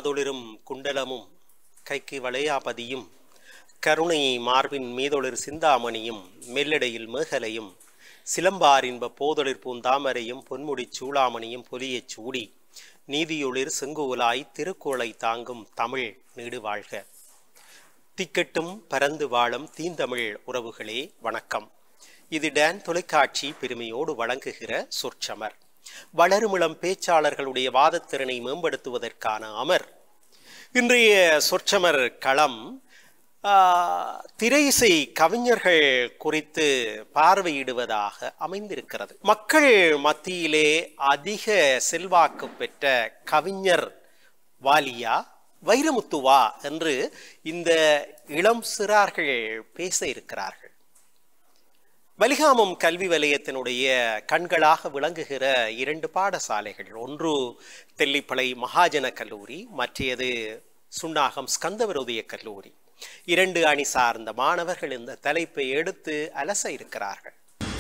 காதொளிரும் குண்டலமும் கைக்கு வளையாபதியும் கருணை மார்பின் மீதொளிர் சிந்தாமணியும் மெல்லடையில் மேகலையும் சிலம்பாரின்ப போதொளிர் பூந்தாமரையும் பொன்முடிச் சூளாமணியும் பொலியச் சூடி நீதியொளிர் செங்கோலாய் திருக்கோளை தாங்கும் தமிழ் நீடு வாழ்க திக்கெட்டும் பரந்து வாழும் தீந்தமிழ் உறவுகளே வணக்கம் இது டான் தொலைக்காட்சி பெருமையோடு வழங்குகிற சொற்சமர் வளருமிளம் பேச்சாளர்களுடைய வாதத்திறனை மேம்படுத்துவதற்கான அமர் இன்றைய சொற்சமர் களம் ஆ, திரையிசை கவிஞர்கள் குறித்து பார்வையிடுவதாக அமைந்திருக்கிறது மக்கள் மத்தியிலே அதிக செல்வாக்கு பெற்ற கவிஞர் வாலியா வைரமுத்துவா என்று இந்த இளம் சிறார்கள் பேச இருக்கிறார்கள் வலிகாமம் கல்வி வலயத்தினுடைய கண்களாக விளங்குகிற இரண்டு பாடசாலைகள் ஒன்று தெல்லிப்பளை மகாஜன கல்லூரி மற்றையது சுண்ணாகம் ஸ்கந்தவிரோதிய கல்லூரி இரண்டு அணி சார்ந்த மாணவர்கள் இந்த தலைப்பை எடுத்து அலச இருக்கிறார்கள்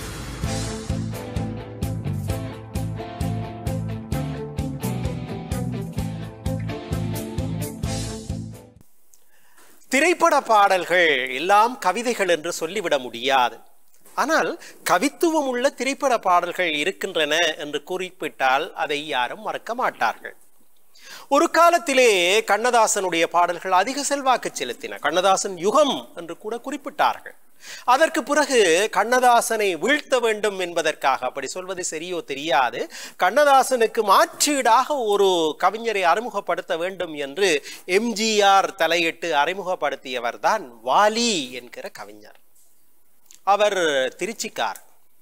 திரைப்பட பாடல்கள் எல்லாம் கவிதைகள் என்று சொல்லிவிட முடியாது ஆனால் கவித்துவம் உள்ள திரைப்பட பாடல்கள் இருக்கின்றன என்று குறிப்பிட்டால் அதை யாரும் மறக்க மாட்டார்கள் ஒரு காலத்திலே கண்ணதாசனுடைய பாடல்கள் அதிக செல்வாக்கு செலுத்தின கண்ணதாசன் யுகம் என்று கூட குறிப்பிட்டார்கள் அதற்கு பிறகு கண்ணதாசனை வீழ்த்த வேண்டும் என்பதற்காக அப்படி சொல்வது சரியோ தெரியாது கண்ணதாசனுக்கு மாற்றீடாக ஒரு கவிஞரை அறிமுகப்படுத்த வேண்டும் என்று எம்ஜிஆர் தலையிட்டு அறிமுகப்படுத்தியவர் தான் வாலி என்கிற கவிஞர் அவர் திருச்சிக்கார்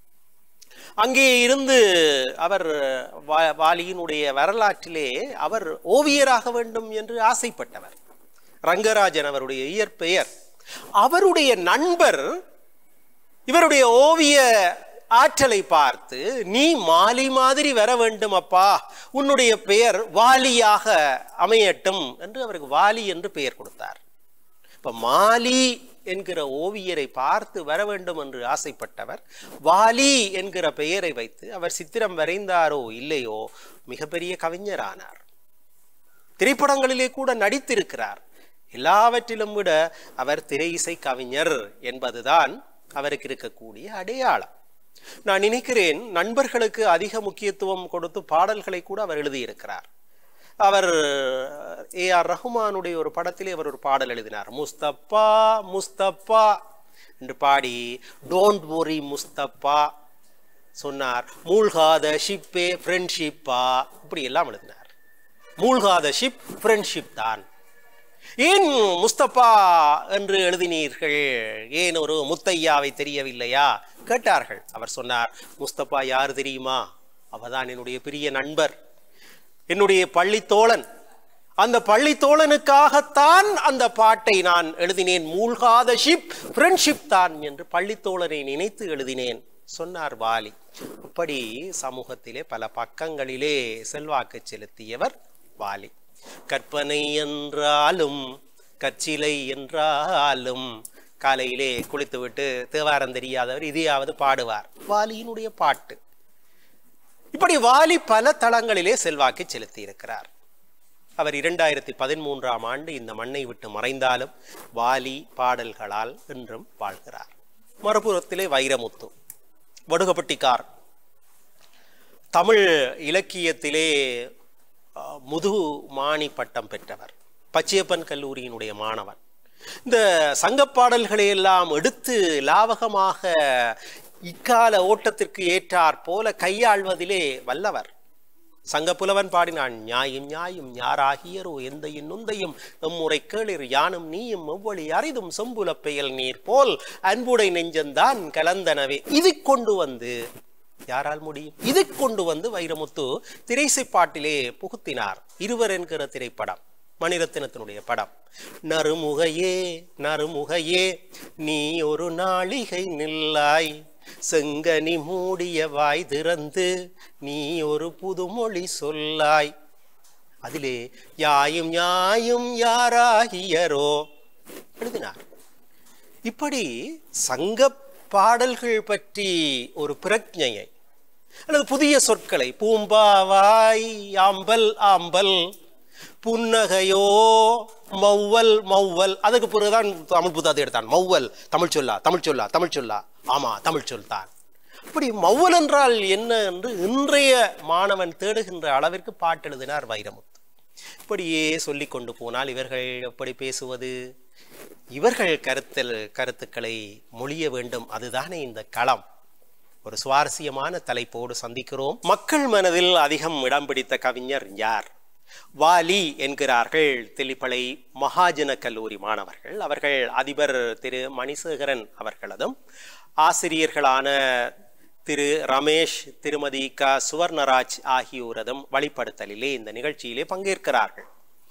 அங்கே இருந்து அவர் வா- வாலியினுடைய வரலாற்றிலே அவர் ஓவியராக வேண்டும் என்று ஆசைப்பட்டவர் ரங்கராஜன் அவருடைய இயற்பெயர் அவருடைய நண்பர் இவருடைய ஓவிய ஆற்றலை பார்த்து நீ மாலி மாதிரி வர வேண்டும் அப்பா உன்னுடைய பெயர் வாலியாக அமையட்டும் என்று அவருக்கு வாலி என்று பெயர் கொடுத்தார் இப்ப மாலி என்கிற ஓவியரை பார்த்து வர வேண்டும் என்று ஆசைப்பட்டவர் வாலி என்கிற பெயரை வைத்து அவர் சித்திரம் வரைந்தாரோ இல்லையோ மிகப்பெரிய கவிஞரானார் திரைப்படங்களிலே கூட நடித்திருக்கிறார் எல்லாவற்றிலும் விட அவர் திரை இசை கவிஞர் என்பதுதான் அவருக்கு இருக்கக்கூடிய அடையாளம் நான் நினைக்கிறேன் நண்பர்களுக்கு அதிக முக்கியத்துவம் கொடுத்து பாடல்களை கூட அவர் எழுதியிருக்கிறார் அவர் ஏ ஆர் ரஹ்மானுடைய ஒரு படத்திலே அவர் ஒரு பாடல் எழுதினார் முஸ்தப்பா முஸ்தப்பா என்று பாடி டோன்ட் worry முஸ்தப்பா சொன்னார் மூழ்காத ஷிப்பே ஃப்ரெண்ட்ஷிப்பா இப்படி எல்லாம் எழுதினார் மூழ்காத ஷிப் ஃப்ரெண்ட்ஷிப் தான் ஏன் முஸ்தபா என்று எழுதினீர்கள் ஏன் ஒரு முத்தையாவை தெரியவில்லையா கேட்டார்கள் அவர் சொன்னார் முஸ்தபா யார் தெரியுமா அவதான் என்னுடைய பிரிய நண்பர் என்னுடைய பள்ளி தோழன் அந்த பள்ளி தோழனுக்காகத்தான் அந்த பாட்டை நான் எழுதினேன் மூழ்காத ஷிப் ஃப்ரெண்ட்ஷிப் தான் என்று பள்ளி தோழனை நினைத்து எழுதினேன் சொன்னார் வாலி இப்படி சமூகத்திலே பல பக்கங்களிலே செல்வாக்கு செலுத்தியவர் வாலி கற்பனை என்றாலும் கச்சிலை என்றாலும் காலையிலே குளித்துவிட்டு தேவாரம் தெரியாதவர் இதையாவது பாடுவார் வாலியினுடைய பாட்டு இப்படி வாலி பல தளங்களிலே செல்வாக்கு செலுத்தி இருக்கிறார் அவர் இரண்டாயிரத்தி பதிமூன்றாம் ஆண்டு இந்த மண்ணை விட்டு மறைந்தாலும் வாலி பாடல்களால் இன்றும் வாழ்கிறார் மறுபுறத்திலே வைரமுத்து வடுகப்பட்டிக்கார் தமிழ் இலக்கியத்திலே அஹ், முதுமாணி பட்டம் பெற்றவர் பச்சையப்பன் கல்லூரியினுடைய மாணவன் இந்த சங்கப்பாடல்களை எல்லாம் எடுத்து லாவகமாக இக்கால ஓட்டத்திற்கு ஏற்றாற் போல கையாள்வதிலே வல்லவர் சங்கப்புலவன் பாடினான் ஞாயும் ஞாயும் ஞாராகியரோ எந்தையும் நுந்தையும் எம்முறை கேளிர் யானும் நீயும் எவ்வளி அரிதும் செம்புல பெயல் நீர் போல் அன்புடை நெஞ்சந்தான் கலந்தனவே இது கொண்டு வந்து யாரால் முடியும் இது கொண்டு வந்து வைரமுத்து திரைசை பாட்டிலே புகுத்தினார் இருவர் என்கிற திரைப்படம் மணிரத்தினத்தினுடைய படம் நறுமுகையே நறுமுகையே நீ ஒரு நாளிகை நில்லாய் செங்கனி மூடிய வாய் திறந்து நீ ஒரு புதுமொழி சொல்லாய் அதிலே யாயும் ஞாயும் யாராகியரோ எழுதினார் இப்படி சங்க பாடல்கள் பற்றி ஒரு பிரஜையை அல்லது புதிய சொற்களை பூம்பாவாய் ஆம்பல் ஆம்பல் புன்னகையோ மௌவல் மௌவல் அதுக்கு பிறகுதான் தமிழ் புத்தாத்தை எடுத்தான் மௌவல் தமிழ் சொல்லா தமிழ் சொல்லா தமிழ் சொல்லா ஆமா தமிழ் சொல் தான் இப்படி மௌவல் என்றால் என்ன என்று இன்றைய மாணவன் தேடுகின்ற அளவிற்கு பாட்டு எழுதினார் வைரமுத்து இப்படியே சொல்லி கொண்டு போனால் இவர்கள் எப்படி பேசுவது இவர்கள் கருத்தில் கருத்துக்களை மொழிய வேண்டும் அதுதானே இந்த களம் ஒரு சுவாரஸ்யமான தலைப்போடு சந்திக்கிறோம் மக்கள் மனதில் அதிகம் இடம் பிடித்த கவிஞர் யார் வாலி என்கிறார்கள் தெளிப்பளை மகாஜன கல்லூரி மாணவர்கள் அவர்கள் அதிபர் திரு மணிசேகரன் அவர்களதும் ஆசிரியர்களான திரு ரமேஷ் திருமதி க சுவர்ணராஜ் ஆகியோரதும் வழிப்படுத்தலிலே இந்த நிகழ்ச்சியிலே பங்கேற்கிறார்கள்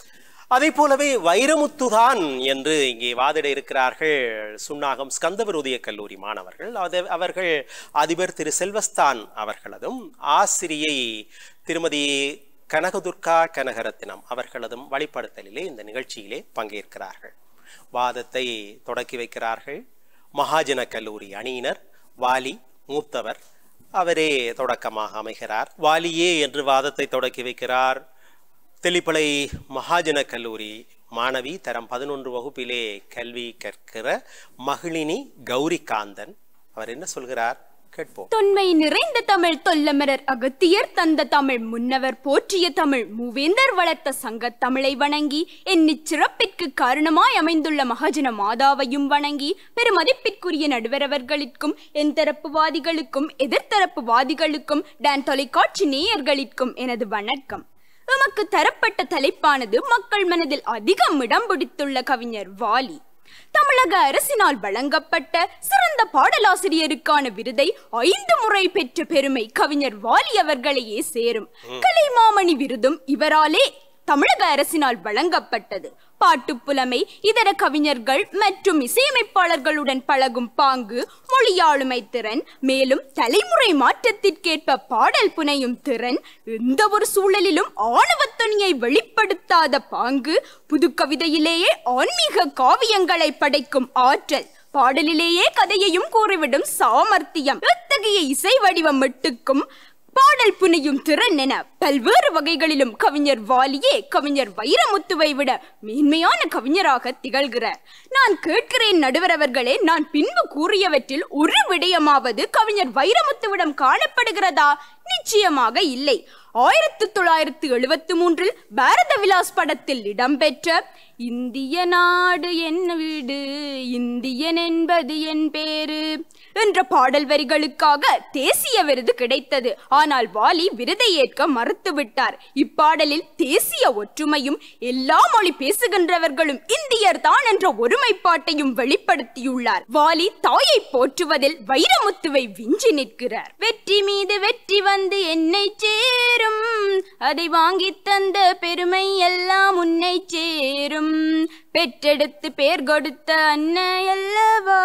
அதே போலவே வைரமுத்துதான் என்று இங்கே வாதிட இருக்கிறார்கள் சுன்னாகம் ஸ்கந்தவிரோதிய கல்லூரி மாணவர்கள் அது அவர்கள் அதிபர் திரு செல்வஸ்தான் அவர்களதும் ஆசிரியை திருமதி கனகதுர்கா கனகரத்தினம் அவர்களதும் வழிப்படுத்தலிலே இந்த நிகழ்ச்சியிலே பங்கேற்கிறார்கள் வாதத்தை தொடக்கி வைக்கிறார்கள் மகாஜன கல்லூரி அணியினர் வாலி மூத்தவர் அவரே தொடக்கமாக அமைகிறார் வாலியே என்று வாதத்தை தொடக்கி வைக்கிறார் தெளிப்பளை மகாஜன கல்லூரி மாணவி தரம் பதினொன்று வகுப்பிலே கல்வி கற்கிற மகிழினி கௌரிகாந்தன் அவர் என்ன சொல்கிறார் கேட்போம் தொன்மை நிறைந்த தமிழ் தொல்லமரர் அகத்தியர் தந்த தமிழ் முன்னவர் போற்றிய தமிழ் மூவேந்தர் வளர்த்த சங்கத் தமிழை வணங்கி எண்ணிச் சிறப்பிற்கு காரணமாய் அமைந்துள்ள மகாஜன மாதாவையும் வணங்கி பெருமதிப்பிற்குரிய நடுவரவர்களுக்கும் எந்தரப்புவாதிகளுக்கும் எதிர்த்தரப்புவாதிகளுக்கும் டான் தொலைக்காட்சி நேயர்களுக்கும் எனது வணக்கம் எமக்கு தரப்பட்ட தலைப்பானது மக்கள் மனதில் அதிகம் இடம் பிடித்துள்ள கவிஞர் வாலி தமிழக அரசினால் வழங்கப்பட்ட சிறந்த பாடலாசிரியருக்கான விருதை ஐந்து முறை பெற்ற பெருமை கவிஞர் வாலி அவர்களையே சேரும் கலைமாமணி விருதும் இவராலே தமிழக அரசினால் வழங்கப்பட்டது பாட்டுப்புலமை இதர கவிஞர்கள் மற்றும் இசையமைப்பாளர்களுடன் பழகும் பாங்கு மொழியாளுமை திறன் மேலும் தலைமுறை மாற்றத்திற்கேற்ப பாடல் புனையும் திறன் எந்த ஒரு சூழலிலும் ஆணவத்தொனியை வெளிப்படுத்தாத பாங்கு புது கவிதையிலேயே ஆன்மீக காவியங்களை படைக்கும் ஆற்றல் பாடலிலேயே கதையையும் கூறிவிடும் சாமர்த்தியம் எத்தகைய இசை வடிவம் மட்டுக்கும் பாடல் புனையும் திறன் என பல்வேறு வகைகளிலும் கவிஞர் வாலியே கவிஞர் வைரமுத்துவை விட மேன்மையான கவிஞராக திகழ்கிறார் நான் கேட்கிறேன் நடுவர் அவர்களே நான் பின்பு கூறியவற்றில் ஒரு விடயமாவது கவிஞர் வைரமுத்துவிடம் காணப்படுகிறதா நிச்சயமாக இல்லை ஆயிரத்தி தொள்ளாயிரத்தி எழுபத்தி மூன்றில் பாரத விலாஸ் படத்தில் இடம்பெற்ற இந்திய நாடு என் வீடு இந்தியன் என்பது என் பேரு என்ற பாடல் வரிகளுக்காக தேசிய விருது கிடைத்தது ஆனால் வாலி விருதை ஏற்க மறுத்துவிட்டார் இப்பாடலில் தேசிய ஒற்றுமையும் எல்லா மொழி பேசுகின்றவர்களும் இந்தியர் தான் என்ற ஒருமைப்பாட்டையும் வெளிப்படுத்தியுள்ளார் வாலி தாயை போற்றுவதில் வைரமுத்துவை விஞ்சி நிற்கிறார் வெற்றி மீது வெற்றி வந்து என்னை சேரும் அதை வாங்கி தந்த பெருமை எல்லாம் உன்னை சேரும் பெற்றெடுத்து பேர் கொடுத்த அன்னை அல்லவா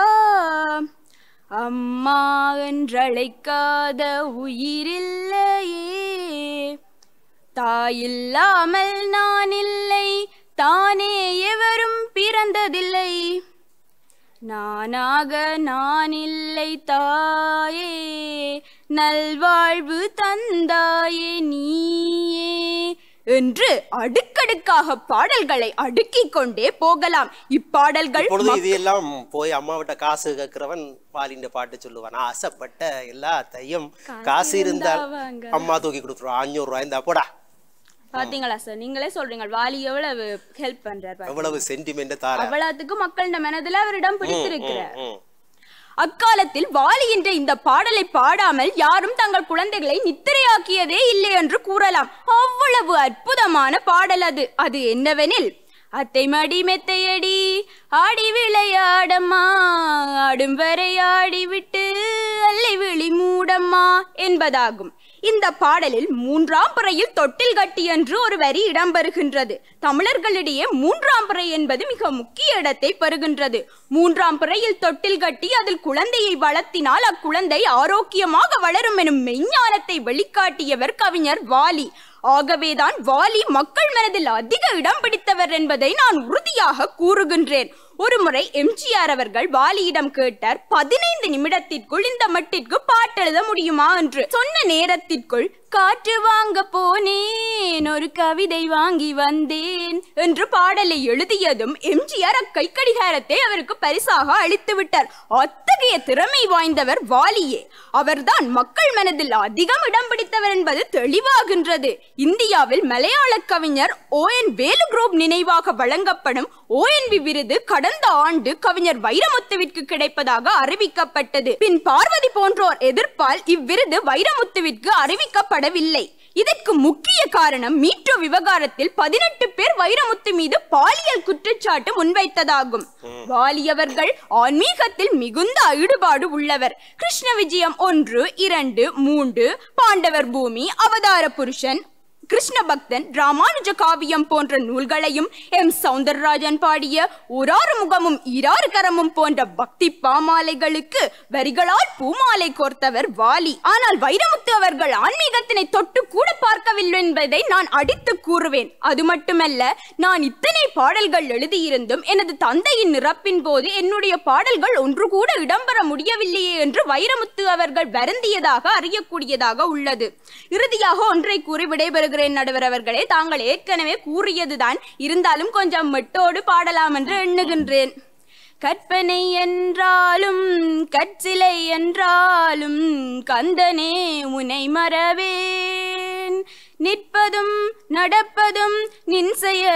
அம்மா என்றழைக்காத உயிரில்லையே தாயில்லாமல் நான் இல்லை தானே எவரும் பிறந்ததில்லை நானாக நான் இல்லை தாயே நல்வாழ்வு தந்தாயே நீயே என்று அடுக்கடுக்காக பாடல்களை அடுக்கிக் கொண்டே போகலாம் இப்பாடல்கள் இப்பொழுது இது எல்லாம் போய் அம்மாவிட்ட காசு கேட்கிறவன் வாலின்ற பாட்டு சொல்லுவான் நான் ஆசைப்பட்ட எல்லாத்தையும் காசு இருந்தால் வாங்க. அம்மா தூக்கி கொடுத்துருவான் அஞ்சூறு ரூபாய் இருந்தா போடா பாத்தீங்களா சார் நீங்களே சொல்றீங்க வாலி எவ்வளவு ஹெல்ப் பண்றாரு பாருங்க. எவ்வளவு சென்டிமெண்ட் தார அவ்வளவுக்கு மக்களின் மனதுல அவரிடம் பிடித்திருக்கிறார் ம். அக்காலத்தில் வாலி என்ற இந்த பாடலை பாடாமல் யாரும் தங்கள் குழந்தைகளை நித்திரையாக்கியதே இல்லை என்று கூறலாம் அவ்வளவு அற்புதமான பாடல் அது அது என்னவெனில் அத்தை மடி மெத்தையடி ஆடி விளையாடம்மா ஆடும் வரை ஆடிவிட்டு அல்லை விழி மூடம்மா என்பதாகும் இந்த பாடலில் மூன்றாம் பிறையில் தொட்டில் கட்டி என்று ஒரு வரி இடம்பெறுகின்றது தமிழர்களிடையே மூன்றாம் பிறை என்பது மிக முக்கிய இடத்தை பெறுகின்றது மூன்றாம் பிறையில் தொட்டில் கட்டி அதில் குழந்தையை வளர்த்தினால் அக்குழந்தை ஆரோக்கியமாக வளரும் எனும் மெஞ்ஞானத்தை வெளிக்காட்டியவர் கவிஞர் வாலி ஆகவேதான் வாலி மக்கள் மனதில் அதிக இடம் பிடித்தவர் என்பதை நான் உறுதியாக கூறுகின்றேன் ஒருமுறை எம்ஜிஆர் அவர்கள் வாலியிடம் கேட்டார் பதினைந்து நிமிடத்திற்குள் இந்த மட்டிற்கு பாட்டெழுத முடியுமா என்று சொன்ன நேரத்திற்குள் காற்று வாங்க போனேன் ஒரு கவிதை வாங்கி வந்தேன் என்று பாடலை எழுதியதும் எம்ஜிஆர் அக்கை கடிகாரத்தை அவருக்கு பரிசாக அளித்து விட்டார் அத்தகைய திறமை வாய்ந்தவர் வாலியே அவர்தான் மக்கள் மனதில் அதிகம் இடம் பிடித்தவர் என்பது தெளிவாகின்றது இந்தியாவில் மலையாள கவிஞர் ஓ என் வேலுக்ரோப் நினைவாக வழங்கப்படும் ஓஎன்வி விருது கடந்த ஆண்டு கவிஞர் வைரமுத்துவிற்கு கிடைப்பதாக அறிவிக்கப்பட்டது பின் பார்வதி போன்றோர் எதிர்ப்பால் இவ்விருது வைரமுத்துவிற்கு அறிவிக்கப்படவில்லை இதற்கு முக்கிய காரணம் மீட்டோ விவகாரத்தில் பதினெட்டு பேர் வைரமுத்து மீது பாலியல் குற்றச்சாட்டு முன்வைத்ததாகும் வாலி அவர்கள் ஆன்மீகத்தில் மிகுந்த ஈடுபாடு உள்ளவர் கிருஷ்ண விஜயம் ஒன்று இரண்டு மூன்று பாண்டவர் பூமி அவதார புருஷன் கிருஷ்ண பக்தன் ராமானுஜ காவியம் போன்ற நூல்களையும் எம் சவுந்தரராஜன் பாடிய ஒராறு முகமும் இராறு கரமும் போன்ற பக்தி பாமாலைகளுக்கு வரிகளால் பூமாலை கோர்த்தவர் வாலி ஆனால் வைரமுத்து அவர்கள் ஆன்மீகத்தினை தொட்டு கூட பார்க்கவில்லை என்பதை நான் அடித்து கூறுவேன் அது மட்டுமல்ல நான் இத்தனை பாடல்கள் எழுதியிருந்தும் எனது தந்தையின் இறப்பின் போது என்னுடைய பாடல்கள் ஒன்று கூட இடம்பெற முடியவில்லையே என்று வைரமுத்து அவர்கள் வருந்தியதாக அறியக்கூடியதாக உள்ளது இறுதியாக ஒன்றை கூறி விடைபெறுகிறேன் நடுவர் அவர்களே தாங்கள் ஏற்கனவே கூறியதுதான் இருந்தாலும் கொஞ்சம் மெட்டோடு பாடலாம் என்று எண்ணுகின்றேன் கற்பனை என்றாலும் கற்சிலை என்றாலும் கந்தனே உனை மறவேன் நிற்பதும் நடப்பதும் நின்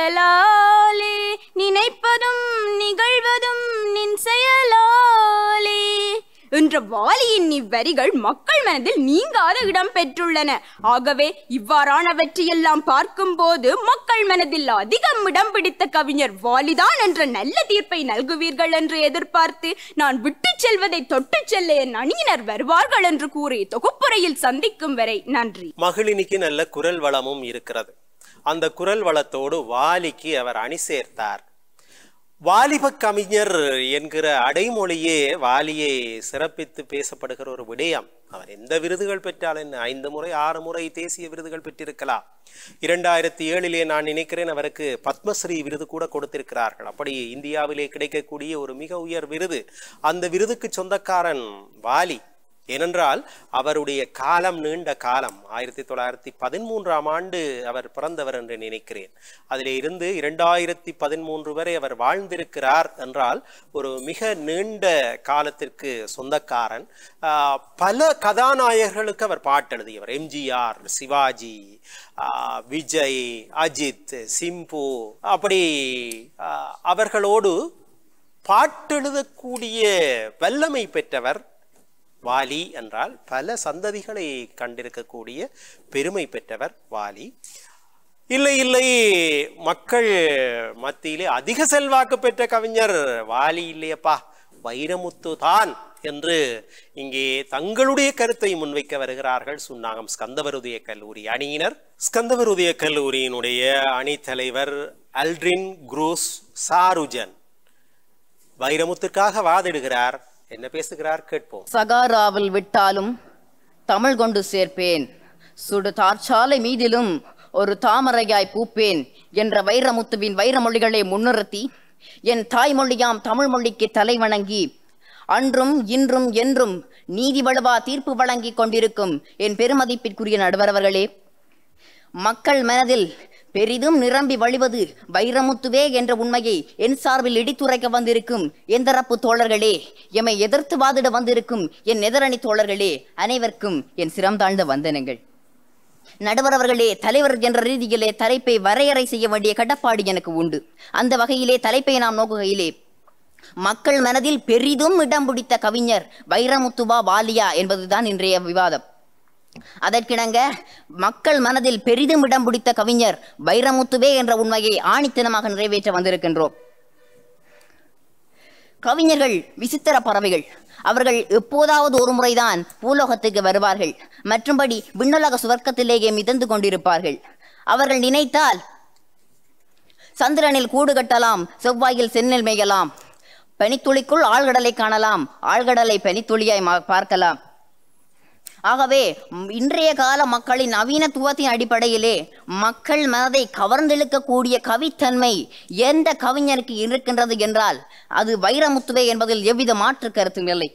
செயலாலே நினைப்பதும் நிகழ்வதும் நின் செயலாலே என்ற வாலியின் இவ்வரிகள் மக்கள் மனதில் நீங்காத இடம் பெற்றுள்ளன ஆகவே இவ்வாறானவற்றையெல்லாம் பார்க்கும்போது மக்கள் மனதில் அதிகம் இடம் பிடித்த கவிஞர் வாலிதான் என்ற நல்ல தீர்ப்பை நல்குவீர்கள் என்று எதிர்பார்த்து நான் விட்டுச் செல்வதை தொட்டுச் செல்ல என் அணியினர் வருவார்கள் என்று கூறி தொகுப்புரையில் சந்திக்கும் வரை நன்றி மகளினிக்கு நல்ல குரல் வளமும் இருக்கிறது அந்த குரல் வளத்தோடு வாலிக்கு அவர் அணி சேர்த்தார் வாலிப கவிஞர் என்கிற அடைமொழியே வாலியை சிறப்பித்து பேசப்படுகிற ஒரு விடயம் அவர் எந்த விருதுகள் பெற்றால் என்ன ஐந்து முறை ஆறு முறை தேசிய விருதுகள் பெற்றிருக்கலாம் இரண்டாயிரத்தி ஏழிலே நான் நினைக்கிறேன் அவருக்கு பத்மஸ்ரீ விருது கூட கொடுத்திருக்கிறார்கள் அப்படி இந்தியாவிலே கிடைக்கக்கூடிய ஒரு மிக உயர் விருது அந்த விருதுக்கு சொந்தக்காரன் வாலி ஏனென்றால் அவருடைய காலம் நீண்ட காலம் ஆயிரத்தி தொள்ளாயிரத்தி பதிமூன்றாம் ஆண்டு அவர் பிறந்தவர் என்று நினைக்கிறேன் அதிலே இருந்து இரண்டாயிரத்தி பதிமூன்று வரை அவர் வாழ்ந்திருக்கிறார் என்றால் ஒரு மிக நீண்ட காலத்திற்கு சொந்தக்காரன் ஆஹ், பல கதாநாயகர்களுக்கு அவர் பாட்டெழுதியவர் எம்ஜிஆர் சிவாஜி ஆஹ், விஜய் அஜித் சிம்பு அப்படி ஆஹ், அவர்களோடு பாட்டெழுதக்கூடிய வல்லமை பெற்றவர் வாலி என்றால் பல சந்ததிகளை கண்டிருக்கக்கூடிய பெருமை பெற்றவர் வாலி இல்லை இல்லை மக்கள் மத்தியிலே அதிக செல்வாக்கு பெற்ற கவிஞர் வாலி இல்லையப்பா வைரமுத்து தான் என்று இங்கே தங்களுடைய கருத்தை முன்வைக்க வருகிறார்கள் சுன்னாகம் ஸ்கந்தவருதய கல்லூரி அணியினர் ஸ்கந்தவருதய கல்லூரியினுடைய அணித் தலைவர் அல்ட்ரின் குரூஸ் சாருஜன் வைரமுத்துக்காக வாதிடுகிறார் என்ன பேசுகிறார் கேட்போம் சகாராவில் விட்டாலும் தமிழ் கொண்டு சேர்ப்பேன் சுடு தார்ச்சாலை மீதிலும் ஒரு தாமரையாய் பூப்பேன் என்ற வைரமுத்துவின் வைரமொழிகளை முன்னிறுத்தி என் தாய்மொழியாம் தமிழ் மொழிக்கு தலை வணங்கி அன்றும் இன்றும் என்றும் நீதி வலுவா தீர்ப்பு வழங்கிக் கொண்டிருக்கும் என் பெருமதிப்பிற்குரிய நடுவரவர்களே மக்கள் மனதில் பெரிதும் நிரம்பி வழிவது வைரமுத்துவே என்ற உண்மையை என் சார்பில் இடித்துரைக்க வந்திருக்கும் எந்தரப்பு தோழர்களே எம்மை எதிர்த்து வாதிட வந்திருக்கும் என் எதிரணி தோழர்களே அனைவருக்கும் என் சிரம் தாழ்ந்த வந்தனங்கள் நடுவர் அவர்களே தலைவர் என்ற ரீதியிலே தலைப்பை வரையறை செய்ய வேண்டிய கடப்பாடு எனக்கு உண்டு அந்த வகையிலே தலைப்பை நாம் நோக்குகையிலே மக்கள் மனதில் பெரிதும் இடம் பிடித்த கவிஞர் வைரமுத்துவா வாலியா என்பதுதான் இன்றைய விவாதம் அதற்கிணங்க மக்கள் மனதில் பெரிதும் இடம் பிடித்த கவிஞர் வைரமுத்துவே என்ற உண்மையை ஆணித்தனமாக நிறைவேற்ற வந்திருக்கின்றோம் கவிஞர்கள் விசித்திர பறவைகள் அவர்கள் எப்போதாவது ஒரு முறைதான் பூலோகத்துக்கு வருவார்கள் மற்றும்படி விண்ணுலக சுவர்க்கத்திலேயே மிதந்து கொண்டிருப்பார்கள் அவர்கள் நினைத்தால் சந்திரனில் கூடு கட்டலாம் செவ்வாயில் செந்நெல் மேயலாம் பனித்துளிக்குள் ஆழ்கடலை காணலாம் ஆழ்கடலை பனித்துளியாய் மா- பார்க்கலாம் ஆகவே ம், இன்றைய கால மக்களின் நவீனத்துவத்தின் அடிப்படையிலே மக்கள் மனதை கவர்ந்தெழுக்கக்கூடிய கவித்தன்மை எந்த கவிஞருக்கு இருக்கின்றது என்றால் அது வைரமுத்துவே என்பதில் எவ்வித மாற்று கருத்தும் இல்லை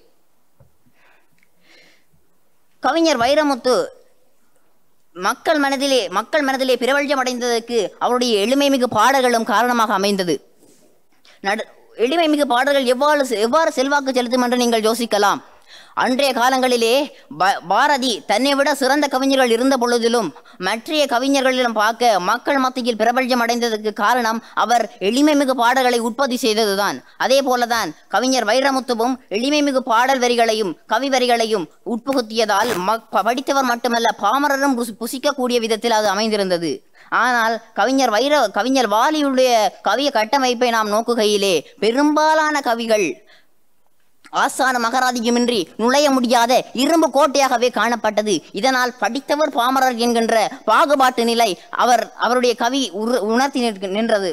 கவிஞர் வைரமுத்து மக்கள் மனதிலே மக்கள் மனதிலே பிரபல்யம் அடைந்ததற்கு அவருடைய எளிமை மிகு பாடல்களும் காரணமாக அமைந்தது நடு எளிமை மிகு பாடல்கள் எவ்வாறு எவ்வாறு செல்வாக்கு செலுத்தும் என்று நீங்கள் யோசிக்கலாம் அன்றைய காலங்களிலே ப- பாரதி தன்னை விட சிறந்த கவிஞர்கள் இருந்த பொழுதிலும் மற்றைய கவிஞர்களிடம் பார்க்க மக்கள் மத்தியில் பிரபல்யம் அடைந்ததற்கு காரணம் அவர் எளிமை மிகு பாடல்களை உற்பத்தி செய்ததுதான் அதே போலதான் கவிஞர் வைரமுத்துவும் எளிமை மிகு பாடல் வரிகளையும் கவி வரிகளையும் உட்புகுத்தியதால் மக்- படித்தவர் மட்டுமல்ல பாமரரும் புசி- புசிக்கக்கூடிய விதத்தில் அது அமைந்திருந்தது ஆனால் கவிஞர் வைர கவிஞர் வாலியுடைய கவிய கட்டமைப்பை நாம் நோக்குகையிலே பெரும்பாலான கவிகள் ஆசான மகராதியுமின்றி நுழைய முடியாத இரும்பு கோட்டையாகவே காணப்பட்டது இதனால் படித்தவர் பாமரர் என்கின்ற பாகுபாட்டு நிலை அவர் அவருடைய கவி உரு- உணர்த்தி நிற்க- நின்றது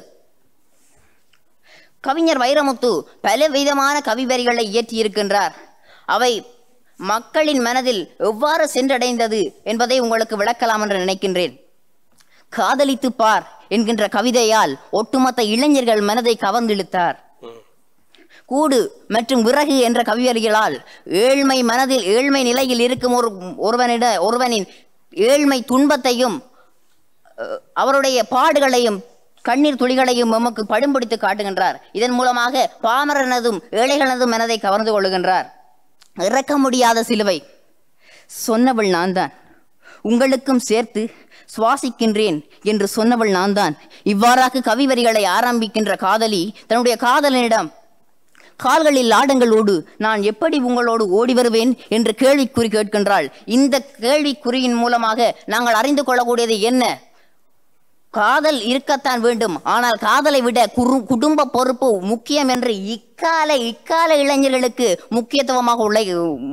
கவிஞர் வைரமுத்து பல விதமான கவி வரிகளை இயற்றியிருக்கின்றார் அவை மக்களின் மனதில் எவ்வாறு சென்றடைந்தது என்பதை உங்களுக்கு விளக்கலாம் என்று நினைக்கின்றேன் காதலித்துப் பார் என்கின்ற கவிதையால் ஒட்டுமொத்த இளைஞர்கள் மனதை கவர்ந்திழுத்தார் கூடு மற்றும் விறகு என்ற கவிவரிகளால் ஏழ்மை மனதில் ஏழ்மை நிலையில் இருக்கும் ஒரு ஒருவனிட ஒருவனின் ஏழ்மை துன்பத்தையும் அஹ், அவருடைய பாடுகளையும் கண்ணீர் துளிகளையும் நமக்கு படும்பிடித்து காட்டுகின்றார் இதன் மூலமாக பாமரனதும் ஏழைகளதும் மனதை கவர்ந்து கொள்ளுகின்றார் இறக்க முடியாத சிலுவை சொன்னவள் நான் தான் உங்களுக்கும் சேர்த்து சுவாசிக்கின்றேன் என்று சொன்னவள் நான் தான் இவ்வாறாக கவிவரிகளை ஆரம்பிக்கின்ற காதலி தன்னுடைய காதலனிடம் கால்களில் ஆடங்களோடு நான் எப்படி உங்களோடு ஓடி வருவேன் என்று கேள்விக்குறி கேட்கின்றாள் இந்த கேள்விக்குறியின் மூலமாக நாங்கள் அறிந்து கொள்ளக்கூடியது என்ன காதல் இருக்கத்தான் வேண்டும் ஆனால் காதலை விட குரு குடும்ப பொறுப்பு முக்கியம் என்று இக்கால இக்கால இளைஞர்களுக்கு முக்கியத்துவமாக உள்ள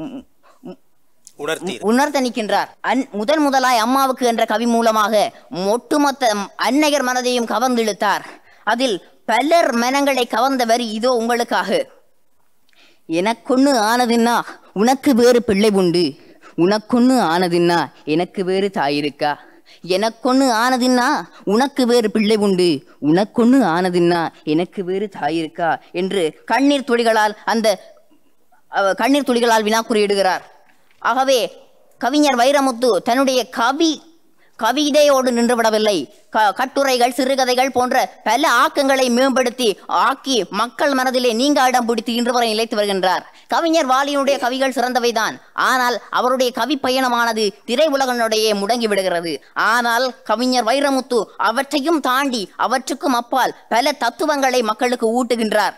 உணர்த்தி உணர்த்த நிற்கின்றார் அன் முதன் முதலாய் அம்மாவுக்கு என்ற கவி மூலமாக ஒட்டுமொத்த அன்னையர் மனதையும் கவர்ந்திழுத்தார் அதில் பலர் மனங்களை கவர்ந்த வரி இதோ உங்களுக்காக எனக்கொன்னு ஆனதுன்னா உனக்கு வேறு பிள்ளை உண்டு உனக்கொன்னு ஆனதுன்னா எனக்கு வேறு தாயிருக்கா எனக்கொன்னு ஆனதுன்னா உனக்கு வேறு பிள்ளை உண்டு உனக்கொன்னு ஆனதுன்னா எனக்கு வேறு தாயிருக்கா என்று கண்ணீர் துளிகளால் அந்த அவ- கண்ணீர் துளிகளால் வினாக்குறியிடுகிறார் ஆகவே கவிஞர் வைரமுத்து தன்னுடைய கவி கவிதையோடு நின்றுவிடவில்லை க கட்டுரைகள் சிறுகதைகள் போன்ற பல ஆக்கங்களை மேம்படுத்தி ஆக்கி மக்கள் மனதிலே நீங்க இடம் பிடித்து இன்று வரை நிலைத்து வருகின்றார் கவிஞர் வாலியினுடைய கவிகள் சிறந்தவைதான் ஆனால் அவருடைய கவி பயணமானது திரை உலகனுடைய முடங்கி விடுகிறது ஆனால் கவிஞர் வைரமுத்து அவற்றையும் தாண்டி அவற்றுக்கும் அப்பால் பல தத்துவங்களை மக்களுக்கு ஊட்டுகின்றார்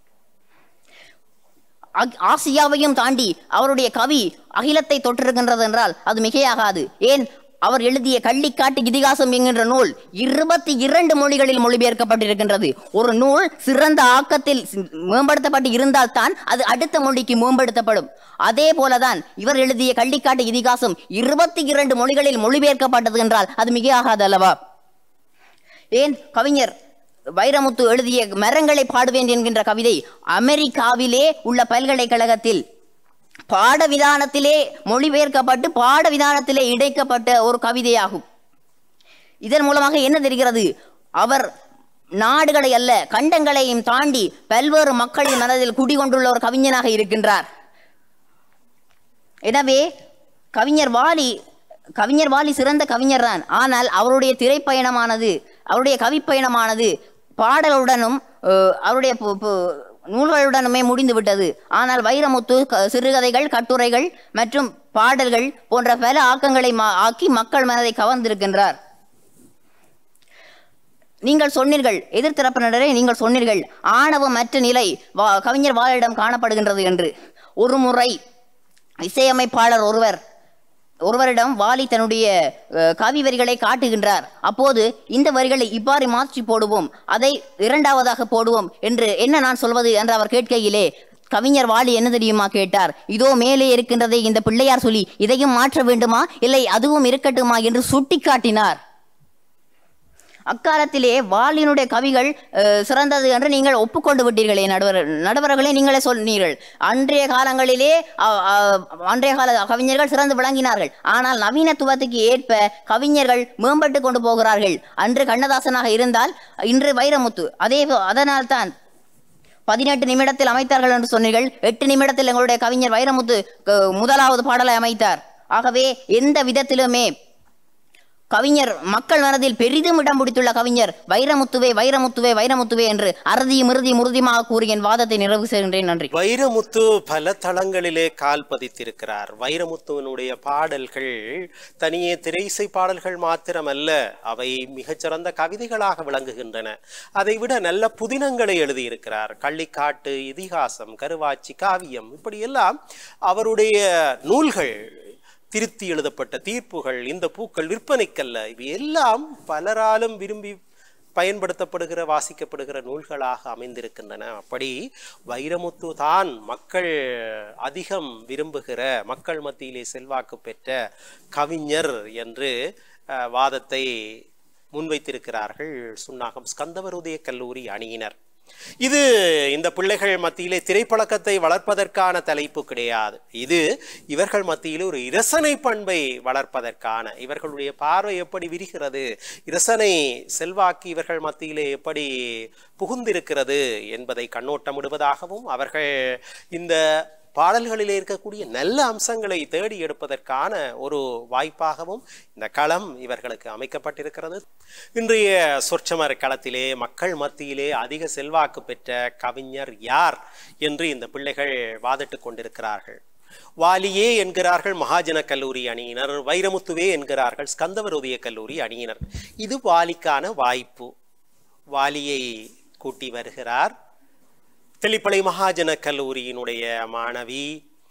அக்- ஆசியாவையும் தாண்டி அவருடைய கவி அகிலத்தை தொற்றிருக்கின்றது என்றால் அது மிகையாகாது ஏன் அவர் எழுதிய கள்ளிக்காட்டு இதிகாசம் என்கின்ற நூல் இருபத்தி இரண்டு மொழிகளில் மொழிபெயர்க்கப்பட்டிருக்கின்றது ஒரு நூல் சிறந்த ஆக்கத்தில் சி- மேம்படுத்தப்பட்டு இருந்தால்தான் அது அடுத்த மொழிக்கு மேம்படுத்தப்படும் அதே போலதான் இவர் எழுதிய கள்ளிக்காட்டு இதிகாசம் இருபத்தி இரண்டு மொழிகளில் மொழிபெயர்க்கப்பட்டது என்றால் அது மிகையாகாது அல்லவா ஏன் கவிஞர் வைரமுத்து எழுதிய மரங்களை பாடுவேன் என்கின்ற கவிதை அமெரிக்காவிலே உள்ள பல்கலைக்கழகத்தில் பாட விதானத்திலே மொழிபெயர்க்கப்பட்டு பாட விதானத்திலே இணைக்கப்பட்ட ஒரு கவிதையாகும் இதன் மூலமாக என்ன தெரிகிறது அவர் நாடுகளை அல்ல கண்டங்களையும் தாண்டி பல்வேறு மக்களின் மனதில் குடிகொண்டுள்ள ஒரு கவிஞனாக இருக்கின்றார் எனவே கவிஞர் வாலி கவிஞர் வாலி சிறந்த கவிஞர் தான் ஆனால் அவருடைய திரைப்பயணமானது அவருடைய கவிப்பயணமானது பாடலுடனும் அஹ், அவருடைய பு- பு- நூல்களுடனுமே முடிந்து விட்டது ஆனால் வைரமுத்து க- சிறுகதைகள் கட்டுரைகள் மற்றும் பாடல்கள் போன்ற பல ஆக்கங்களை மா- ஆக்கி மக்கள் மனதை கவர்ந்திருக்கின்றார் நீங்கள் சொன்னீர்கள் எதிர்த்தரப்பினரே நீங்கள் சொன்னீர்கள் ஆணவமற்ற நிலை வா- கவிஞர் வாலிடம் காணப்படுகின்றது என்று ஒரு முறை இசையமைப்பாளர் ஒருவர் ஒருவரிடம் வாலி தன்னுடைய அஹ், கவி வரிகளை காட்டுகின்றார் அப்போது இந்த வரிகளை இவ்வாறு மாற்றி போடுவோம் அதை இரண்டாவதாக போடுவோம் என்று என்ன நான் சொல்வது என்று அவர் கேட்கையிலே கவிஞர் வாலி என்ன தெரியுமா கேட்டார் இதோ மேலே இருக்கின்றதை இந்த பிள்ளையார் சொல்லி இதையும் மாற்ற வேண்டுமா இல்லை அதுவும் இருக்கட்டுமா என்று சுட்டிக்காட்டினார் அக்காலத்திலே வாலினுடைய கவிகள் அஹ், சிறந்தது என்று நீங்கள் ஒப்புக்கொண்டு விட்டீர்களே நடுவர் நடுவர்களே நீங்களே சொன்னீர்கள் அன்றைய காலங்களிலே அ- அ- அன்றைய கால கவிஞர்கள் சிறந்து விளங்கினார்கள் ஆனால் நவீனத்துவத்துக்கு ஏற்ப கவிஞர்கள் மேம்பட்டு கொண்டு போகிறார்கள் அன்று கண்ணதாசனாக இருந்தால் இன்று வைரமுத்து அதே போ- அதனால்தான் பதினெட்டு நிமிடத்தில் அமைத்தார்கள் என்று சொன்னீர்கள் எட்டு நிமிடத்தில் எங்களுடைய கவிஞர் வைரமுத்து க- முதலாவது பாடலை அமைத்தார் ஆகவே எந்த விதத்திலுமே கவிஞர் மக்கள் மனதில் பெரிதும் இடம் பிடித்துள்ள கவிஞர் வைரமுத்துவே வைரமுத்துவே வைரமுத்துவே என்று அறுதியும் இறுதியும் உறுதியுமாக கூறி என் வாதத்தை நிறைவு செய்கின்றேன் நன்றி வைரமுத்து பல தளங்களிலே கால் பதித்திருக்கிறார் வைரமுத்துவனுடைய பாடல்கள் தனியே திரைசை பாடல்கள் மாத்திரமல்ல அவை மிகச்சிறந்த கவிதைகளாக விளங்குகின்றன அதைவிட நல்ல புதினங்களை எழுதியிருக்கிறார் கள்ளிக்காட்டு இதிகாசம் கருவாச்சி காவியம் இப்படியெல்லாம் அவருடைய நூல்கள் திருத்தி எழுதப்பட்ட தீர்ப்புகள் இந்த பூக்கள் விற்பனைக்கல்ல இவை எல்லாம் பலராலும் விரும்பி பயன்படுத்தப்படுகிற வாசிக்கப்படுகிற நூல்களாக அமைந்திருக்கின்றன அப்படி வைரமுத்து தான் மக்கள் அதிகம் விரும்புகிற மக்கள் மத்தியிலே செல்வாக்கு பெற்ற கவிஞர் என்று அஹ், வாதத்தை முன்வைத்திருக்கிறார்கள் சுன்னாகம் ஸ்கந்தவருதய கல்லூரி அணியினர் இது இந்த பிள்ளைகள் மத்தியிலே திரைப்பழக்கத்தை வளர்ப்பதற்கான தலைப்பு கிடையாது இது இவர்கள் மத்தியிலே ஒரு இரசனை பண்பை வளர்ப்பதற்கான இவர்களுடைய பார்வை எப்படி விரிகிறது இரசனை செல்வாக்கு இவர்கள் மத்தியிலே எப்படி புகுந்திருக்கிறது என்பதை கண்ணோட்டமிடுவதாகவும் அவர்கள் இந்த பாடல்களிலே இருக்கக்கூடிய நல்ல அம்சங்களை தேடி எடுப்பதற்கான ஒரு வாய்ப்பாகவும் இந்த களம் இவர்களுக்கு அமைக்கப்பட்டிருக்கிறது இன்றைய சொற்சமர களத்திலே மக்கள் மத்தியிலே அதிக செல்வாக்கு பெற்ற கவிஞர் யார் என்று இந்த பிள்ளைகள் வாதிட்டுக் கொண்டிருக்கிறார்கள் வாலியே என்கிறார்கள் மகாஜன கல்லூரி அணியினர் வைரமுத்துவே என்கிறார்கள் ஸ்கந்தவரோதிய கல்லூரி அணியினர் இது வாலிக்கான வாய்ப்பு வாலியை கூட்டி வருகிறார் தெளிப்பளை மகாஜன கல்லூரியினுடைய மாணவி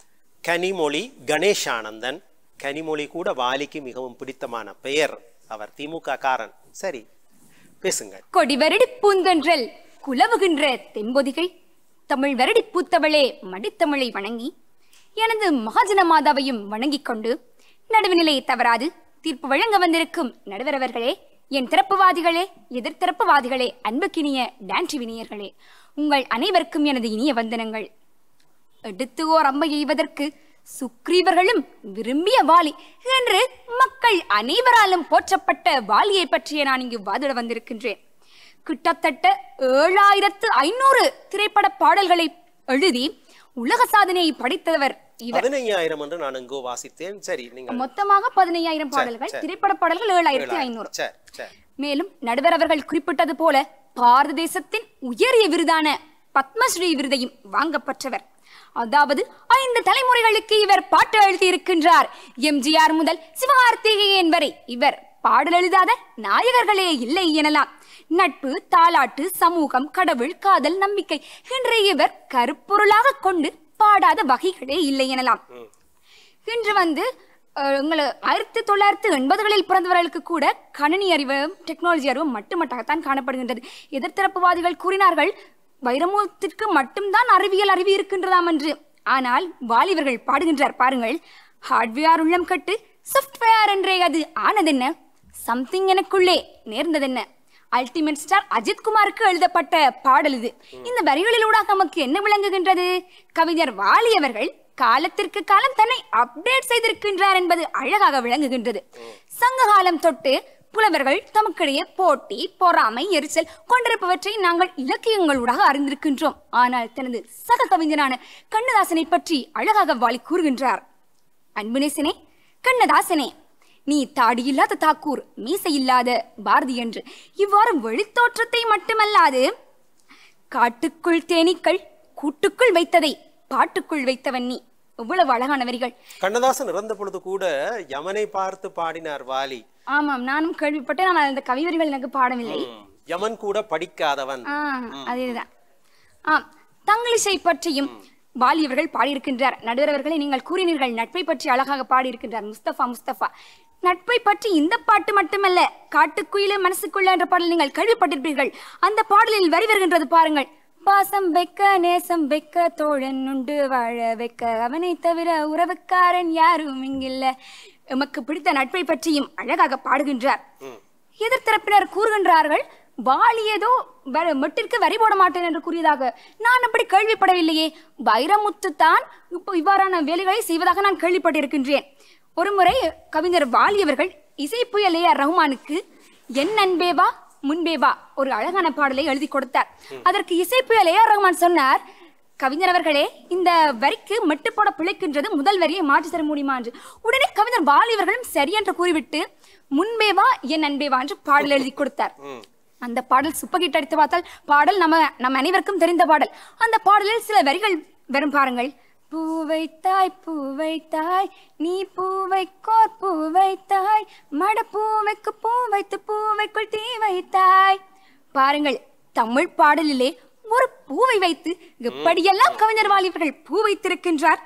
கனிமொழி கணேஷானந்தன் கனிமொழி கூட வாலிக்கு மிகவும் பிடித்தமான பெயர் அவர் திமுக காரன் சரி பேசுங்கள் கொடி வருடி பூந்தன்றல் குலவுகின்ற தென்பொதிகை தமிழ் வருடி பூத்தவளே மடித்தமிழை வணங்கி எனது மகாஜன மாதாவையும் வணங்கிக் கொண்டு நடுவுநிலையை தவறாது தீர்ப்பு வழங்க வந்திருக்கும் நடுவரவர்களே என் திறப்புவாதிகளே எதிர்த்திறப்புவாதிகளே அன்புக்கினிய டான்டி வினியர்களே உங்கள் அனைவருக்கும் எனது இனிய வந்தனங்கள் எடுத்து ஓர் அம்பை எய்வதற்கு சுக்ரீவர்களும் விரும்பிய வாலி என்று மக்கள் அனைவராலும் போற்றப்பட்ட வாலியை பற்றிய நான் இங்கு வாதிட வந்திருக்கின்றேன் கிட்டத்தட்ட ஏழாயிரத்து ஐநூறு திரைப்பட பாடல்களை எழுதி உலக சாதனையை படைத்தவர் இவர் பதினைஞ்சாயிரம் என்று நான் எங்கோ வாசித்தேன் சரி நீங்கள் மொத்தமாக பதினையாயிரம் பாடல்கள் சரி. திரைப்பட பாடல்கள் ஏழாயிரத்தி ஐநூறு சரி சரி மேலும் நடுவர் அவர்கள் குறிப்பிட்டது போல பாரத தேசத்தின் உயரிய விருதான பத்மஸ்ரீ விருதையும் வாங்கப்பட்டவர் அதாவது ஐந்து தலைமுறைகளுக்கு இவர் பாட்டு எழுதியிருக்கின்றார் எம்ஜிஆர் முதல் சிவகார்த்திகேயன் வரை இவர் பாடல் எழுதாத நாயகர்களே இல்லை எனலாம் நட்பு தாலாட்டு சமூகம் கடவுள் காதல் நம்பிக்கை என்று இவர் கருப்பொருளாக கொண்டு பாடாத வகைகளே இல்லை எனலாம் இன்று வந்து அஹ், உங்களை ஆயிரத்தி தொள்ளாயிரத்தி எண்பதுகளில் பிறந்தவர்களுக்கு கூட கணினி அறிவும் டெக்னாலஜி அறிவும் மட்டுமட்டாகத்தான் காணப்படுகின்றது எதிர்த்தரப்புவாதிகள் கூறினார்கள் வைரமுத்திற்கு மட்டும்தான் அறிவியல் அறிவு இருக்கின்றதாம் என்று ஆனால் வாலிபர்கள் பாடுகின்றார் பாருங்கள் ஹார்ட்வேர் உள்ளம் கட்டு சாஃப்ட்வேர் என்றே அது ஆனதென்ன சம்திங் எனக்குள்ளே நேர்ந்ததென்ன அல்டிமேட் ஸ்டார் அஜித் குமாருக்கு எழுதப்பட்ட பாடல் இது இந்த வரிகளிலூடாக நமக்கு என்ன விளங்குகின்றது கவிஞர் வாலி அவர்கள் காலத்திற்கு காலம் தன்னை அப்டேட் செய்திருக்கின்றார் என்பது அழகாக விளங்குகின்றது சங்க காலம் தொட்டு புலவர்கள் தமக்கிடையே போட்டி பொறாமை எரிச்சல் கொண்டிருப்பவற்றை நாங்கள் இலக்கியங்களூடாக அறிந்திருக்கின்றோம் ஆனால் தனது சக கவிஞரான கண்ணதாசனை பற்றி அழகாக வாலி கூறுகின்றார் அன்புநேசனே கண்ணதாசனே நீ தாடியில்லாத தாக்கூர் மீசை இல்லாத பாரதி என்று இவ்வாறு வெளித்தோற்றத்தை மட்டுமல்லாது காட்டுக்குள் தேனீக்கள் கூட்டுக்குள் வைத்ததை பாட்டுக்குள் வைத்தவன் நீ எவ்வளவு அழகான வரிகள் கண்ணதாசன் இறந்த பொழுது கூட யமனை பார்த்து பாடினார் வாலி ஆமாம் நானும் கேள்விப்பட்டேன் ஆனால் அந்த கவிவரிகள் எனக்கு பாடவில்லை ம், யமன் கூட படிக்காதவன் ஆ, அதேதான் ஆம் தங்களிசை பற்றியும் வாலி அவர்கள் பாடியிருக்கின்றார் நடுவரவர்களை நீங்கள் கூறினீர்கள் நட்பை பற்றி அழகாக பாடியிருக்கின்றார் முஸ்தபா முஸ்தபா நட்பை பற்றி இந்த பாட்டு மட்டுமல்ல காட்டுக்குயிலே மனசுக்குள்ள என்ற பாடல் நீங்கள் கேள்விப்பட்டிருப்பீர்கள் அந்த பாடலில் வரி வருகின்றது பாருங்கள் பாசம் வைக்க நேசம் வைக்க தோழன் உண்டு வாழ வைக்க அவனை தவிர உறவுக்காரன் யாரும் இங்கில்ல எமக்கு பிடித்த நட்பை பற்றியும் அழகாக பாடுகின்றார் எதிர்த்தரப்பினர் கூறுகின்றார்கள் வாலி ஏதோ வ- மெட்டிற்கு வரி போட மாட்டேன் என்று கூறியதாக நான் அப்படி கேள்விப்படவில்லையே வைரமுத்து தான் இப்போ இவ்வாறான வேலைகளை செய்வதாக நான் கேள்விப்பட்டிருக்கின்றேன் ஒருமுறை கவிஞர் வாலி அவர்கள் இசை புயல் ஏ ஆர் ரஹ்மானுக்கு என் அன்பே வா முன்பே வா ஒரு அழகான பாடலை எழுதி கொடுத்தார் அதற்கு இசை புயல் ஏ ஆர் ரஹ்மான் சொன்னார் கவிஞர் அவர்களே இந்த வரிக்கு மெட்டு போட பிழைக்கின்றது முதல் வரியை மாற்றி தர முடியுமா என்று உடனே கவிஞர் வாலி அவர்களும் சரி என்று கூறிவிட்டு முன்பே வா என் அன்பே வா என்று பாடல் எழுதி கொடுத்தார் அந்த பாடல் சூப்பர் ஹிட் அடித்து பார்த்தால் பாடல் நம்ம நம்ம அனைவருக்கும் தெரிந்த பாடல் அந்த பாடலில் சில வரிகள் வரும் பாருங்கள் பூவை தாய் பூவை தாய் நீ பூவை கோர் பூவை தாய் மட பூவைக்கு பூ வைத்து பூவைக்குள் தீ வைத்தாய் பாருங்கள் தமிழ் பாடலிலே ஒரு பூவை வைத்து எப்படியெல்லாம் கவிஞர் வாலிபர்கள் பூ வைத்திருக்கின்றார்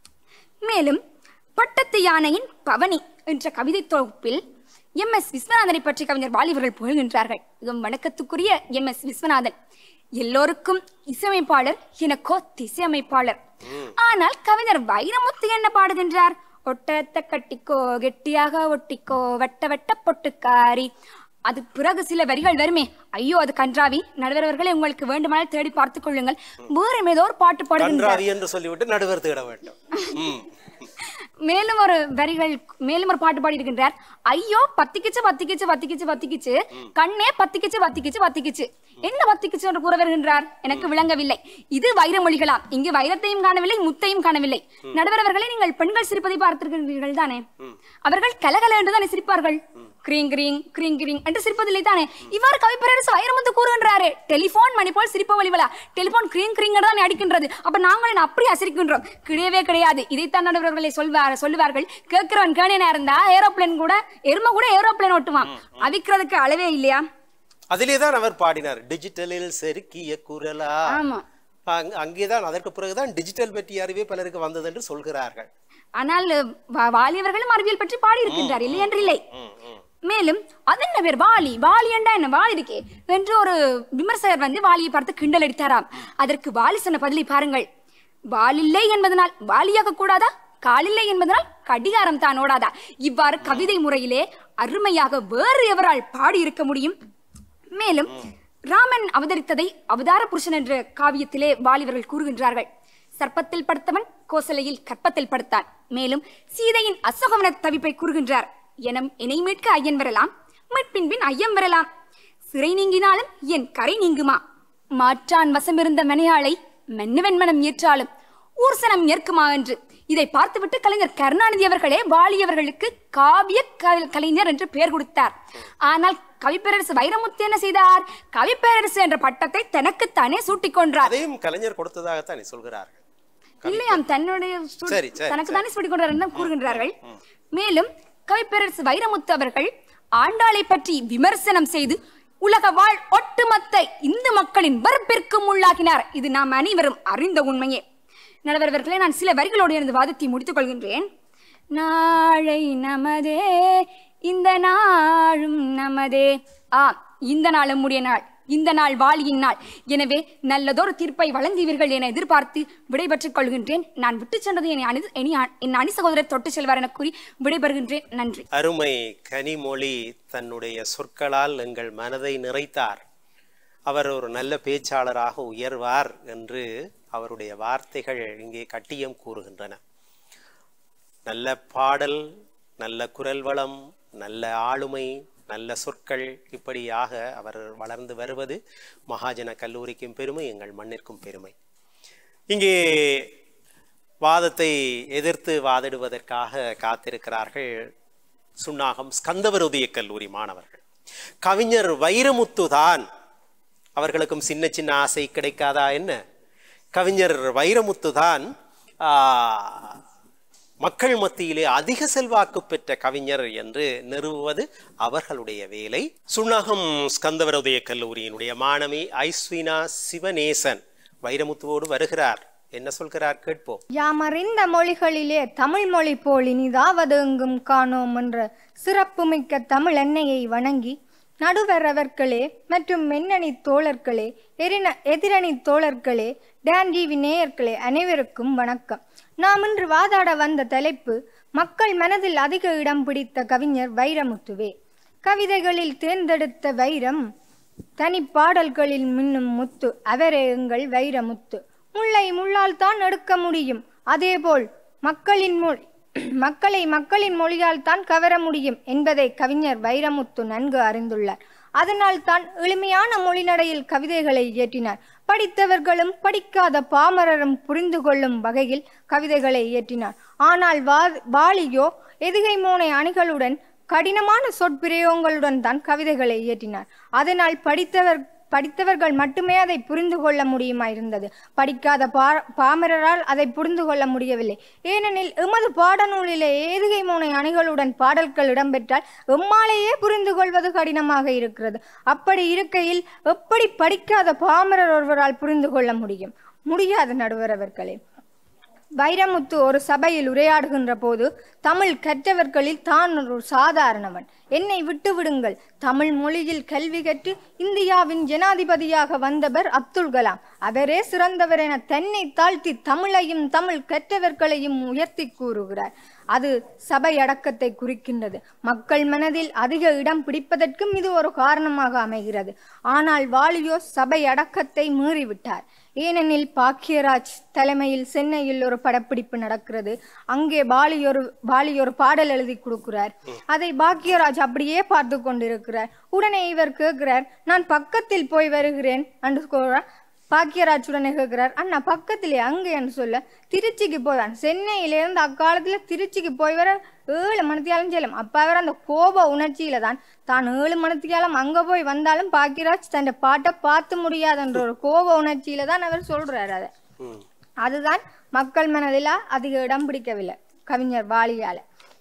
மேலும் பட்டத்து யானையின் பவனி என்ற கவிதை தொகுப்பில் எம் எஸ் விஸ்வநாதனை பற்றி கவிஞர் வாலிபர்கள் புகழ்கின்றார்கள் மிகவும் வணக்கத்துக்குரிய எம் எஸ் விஸ்வநாதன் எல்லோருக்கும் இசையமைப்பாளர் எனக்கோ திசையமைப்பாளர் ஆனால் கவிஞர் வைரமுத்து என்ன பாடுகின்றார் ஒட்டத்தை கட்டிக்கோ கெட்டியாக ஒட்டிக்கோ வட்ட வட்ட பொட்டுக்காரி அது பிறகு சில வரிகள் வருமே ஐயோ அது கன்றாவி நடுவர்களே உங்களுக்கு வேண்டுமானால் தேடி பார்த்துக் கொள்ளுங்கள் வேறு ஏதோ ஒரு பாட்டு பாடுகின்றார் கன்றாவி என்று சொல்லிவிட்டு நடுவர் தேட வேண்டும் ம். மேலும் ஒரு வரிகள் மேலும் ஒரு பாட்டு பாடி இருக்கின்றார் ஐயோ பத்திக்கிச்சு பத்திக்கிச்சு பத்திக்கிச்சு பத்திக்கிச்சு கண்ணே பத்திக்கிச்சு பத்திக்கிச்சு பத்திக்கிச்சு என்ன பத்திக்கிச்சு என்று கூற வருகின்றார் எனக்கு விளங்கவில்லை இது வைரமொழிகளாம் இங்கு வைரத்தையும் காணவில்லை முத்தையும் காணவில்லை நடுவர் அவர்களே நீங்கள் பெண்கள் சிரிப்பதை பார்த்திருக்கிறீர்கள் தானே அவர்கள் கலகல என்று தானே சிரிப்பார்கள் கிரீங் கிரீங் கிரீங் கிரீங் என்று சிரிப்பதில்லை தானே இவ்வாறு கவிப்பேரரசு வைரமுத்து கூறுகின்றாரே டெலிபோன் மணி போல் சிரிப்ப வழிவலா டெலிபோன் கிரீங் கிரீங் தான் அடிக்கின்றது அப்ப நாங்கள் என்ன அப்படி அசிரிக்கின்றோம் கிடையவே கிடையாது இதைத்தான் நடுவர்களை சொல்வார் சொல்லுவார்கள் கேட்கிறவன் கேணியனா இருந்தா ஏரோப்ளேன் கூட எருமை கூட ஏரோப்ளேன் ஓட்டுவான் அவிக்கிறதுக்கு அளவே இல்லையா அதிலே தான் அவர் பாடினார் டிஜிட்டலில் செருக்கிய குரலா ஆமா அங்க- அங்கேதான் அதற்கு பிறகுதான் டிஜிட்டல் பற்றிய அறிவே பலருக்கு வந்தது என்று சொல்கிறார்கள் ஆனால் வா- வாலியவர்களும் அறிவியல் பற்றி பாடி இருக்கின்றார் இல்லை என்று இல்லை மேலும் அது என்ன பேர் வாலி வாலி என்றா என்ன வாலி இருக்கே என்று ஒரு விமர்சகர் வந்து வாலியை பார்த்து கிண்டல் அடித்தாராம் அதற்கு வாலி சொன்ன பதிலை பாருங்கள் வாலில்லை என்பதனால் வாலியாக கூடாதா காலில்லை என்பதனால் கடிகாரம் தான் ஓடாதா இவ்வாறு கவிதை முறையிலே அருமையாக வேறு எவரால் பாடி இருக்க முடியும் மேலும் ராமன் அவதரித்ததை அவதார புருஷன் என்ற காவியத்திலே வாலிபர்கள் கூறுகின்றார்கள் சர்ப்பத்தில் படுத்தவன் கோசலையில் கற்பத்தில் படுத்தான் மேலும் சீதையின் அசோகவன தவிப்பை கூறுகின்றார் எனம் இணை மீட்க ஐயன் வரலாம் மீட்பின்பின் ஐயம் வரலாம் சிறை நீங்கினாலும் என் கரை நீங்குமா மாற்றான் வசமிருந்த மனையாளை மென்னுவன் மனம் ஏற்றாலும் ஊர்சனம் ஏற்குமா என்று இதை பார்த்துவிட்டு கலைஞர் கருணாநிதி அவர்களே வாலி அவர்களுக்கு காவிய க- கலைஞர் என்று பெயர் கொடுத்தார் ஆனால் கவிப்பேரரசு வைரமுத்து என்ன செய்தார் கவிப்பேரரசு என்ற பட்டத்தை தனக்குத்தானே சூட்டிக் கொன்றார் அதையும் கலைஞர் கொடுத்ததாகத்தான் சொல்கிறார்கள் இல்லையாம் தன்னுடைய சூ- சரி, சரி, தனக்கு தானே சூட்டிக் கொண்டார் என்று கூறுகின்றார்கள் மேலும் கவிப்பேரரசு வைரமுத்து அவர்கள் ஆண்டாளை பற்றி விமர்சனம் செய்து உலக வாழ் ஒட்டுமொத்த இந்து மக்களின் வெறுப்பிற்கும் உள்ளாகினார் இது நாம் அனைவரும் அறிந்த உண்மையே நடுவர்களே நான் சில வரிகளோடு எனது வாதத்தை முடித்துக் கொள்கின்றேன் நாளை நமதே இந்த நாளும் நமதே ஆ இந்த நாளும் முடிய நாள் இந்த நாள் வாலியின் நாள் எனவே நல்லதொரு தீர்ப்பை வழங்குவீர்கள் என எதிர்பார்த்து விடைபெற்றுக் கொள்கின்றேன் நான் விட்டு சென்றது என் அணி என் அ- என் அணி சகோதரர் தொட்டு செல்வார் என கூறி விடைபெறுகின்றேன் நன்றி அருமை கனிமொழி தன்னுடைய சொற்களால் எங்கள் மனதை நிறைத்தார் அவர் ஒரு நல்ல பேச்சாளராக உயர்வார் என்று அவருடைய வார்த்தைகள் இங்கே கட்டியம் கூறுகின்றன நல்ல பாடல் நல்ல குரல் வளம் நல்ல ஆளுமை நல்ல சொற்கள் இப்படியாக அவர் வளர்ந்து வருவது மகாஜன கல்லூரிக்கும் பெருமை எங்கள் மண்ணிற்கும் பெருமை இங்கே வாதத்தை எதிர்த்து வாதிடுவதற்காக காத்திருக்கிறார்கள் சுன்னாகம் ஸ்கந்தவருதிய கல்லூரி மாணவர்கள் கவிஞர் வைரமுத்து தான் அவர்களுக்கும் சின்ன சின்ன ஆசை கிடைக்காதா என்ன கவிஞர் வைரமுத்து தான் மக்கள் மத்தியிலே அதிக செல்வாக்கு பெற்ற கவிஞர் என்று நிறுவுவது அவர்களுடைய வேலை சுண்ணாகம் ஸ்கந்தவரோதய கல்லூரியினுடைய மாணவி ஐஸ்வினா சிவநேசன் வைரமுத்துவோடு வருகிறார் என்ன சொல்கிறார் கேட்போம் யாமறிந்த மொழிகளிலே தமிழ் மொழி போல் இனிதாவது எங்கும் காணோம் என்ற சிறப்புமிக்க தமிழ் எண்ணெயை வணங்கி நடுவரவர்களே மற்றும் மென்னணி தோழர்களே எரின எதிரணி தோழர்களே டான் டிவி நேயர்களே அனைவருக்கும் வணக்கம் நாம் இன்று வாதாட வந்த தலைப்பு மக்கள் மனதில் அதிக இடம் பிடித்த கவிஞர் வைரமுத்துவே கவிதைகளில் தேர்ந்தெடுத்த வைரம் தனி பாடல்களில் மின்னும் முத்து அவரே எங்கள் வைரமுத்து முல்லை முள்ளால் தான் எடுக்க முடியும் அதேபோல் மக்களின் மொழி மக்களை மக்களின் மொழியால் தான் கவர முடியும் என்பதை கவிஞர் வைரமுத்து நன்கு அறிந்துள்ளார் அதனால் தான் எளிமையான மொழிநடையில் கவிதைகளை இயற்றினார் படித்தவர்களும் படிக்காத பாமரரும் புரிந்து கொள்ளும் வகையில் கவிதைகளை இயற்றினார் ஆனால் வா வாலியோ எதுகை மோனை அணிகளுடன் கடினமான சொற்பிரயோகங்களுடன் தான் கவிதைகளை இயற்றினார் அதனால் படித்தவர் படித்தவர்கள் மட்டுமே அதை புரிந்து கொள்ள முடியுமா இருந்தது படிக்காத பா பாமரரால் அதை புரிந்து கொள்ள முடியவில்லை ஏனெனில் எமது பாடநூலிலே ஏதுகை மோனை அணிகளுடன் பாடல்கள் இடம்பெற்றால் எம்மாலேயே புரிந்து கொள்வது கடினமாக இருக்கிறது அப்படி இருக்கையில் எப்படி படிக்காத பாமரர் ஒருவரால் புரிந்து கொள்ள முடியும் முடியாது நடுவர் அவர்களே வைரமுத்து ஒரு சபையில் உரையாடுகின்ற போது தமிழ் கற்றவர்களில் தான் ஒரு சாதாரணவன் என்னை விட்டு விடுங்கள் தமிழ் மொழியில் கல்வி கற்று இந்தியாவின் ஜனாதிபதியாக வந்தவர் அப்துல் கலாம் அவரே சிறந்தவர் என தன்னை தாழ்த்தி தமிழையும் தமிழ் கற்றவர்களையும் உயர்த்தி கூறுகிறார் அது சபை அடக்கத்தை குறிக்கின்றது மக்கள் மனதில் அதிக இடம் பிடிப்பதற்கும் இது ஒரு காரணமாக அமைகிறது ஆனால் வாலியோ சபை அடக்கத்தை மீறிவிட்டார் ஏனெனில் பாக்கியராஜ் தலைமையில் சென்னையில் ஒரு படப்பிடிப்பு நடக்கிறது அங்கே பாலி ஒரு பாலி ஒரு பாடல் எழுதி கொடுக்கிறார் அதை பாக்கியராஜ் அப்படியே பார்த்து கொண்டிருக்கிறார் உடனே இவர் கேட்கிறார் நான் பக்கத்தில் போய் வருகிறேன் என்று கூறார் பாக்கியராஜ் உடனே கேட்கிறார் அண்ணா பக்கத்திலே அங்கே என்று சொல்ல திருச்சிக்கு போதான் சென்னையிலிருந்து அக்காலத்துல திருச்சிக்கு போய் வர ஏழு மணித்தியாலும் செல்லும் அப்ப அவர் அந்த கோப உணர்ச்சியில தான் தான் ஏழு மணித்தியாலும் அங்க போய் வந்தாலும் பாக்கியராஜ் தன் பாட்டை பார்த்து முடியாதுன்ற ஒரு கோப உணர்ச்சியில தான் அவர் சொல்றாரு அதை ம். அதுதான் மக்கள் மனதில் அதிக இடம் பிடிக்கவில்லை கவிஞர் வாலியால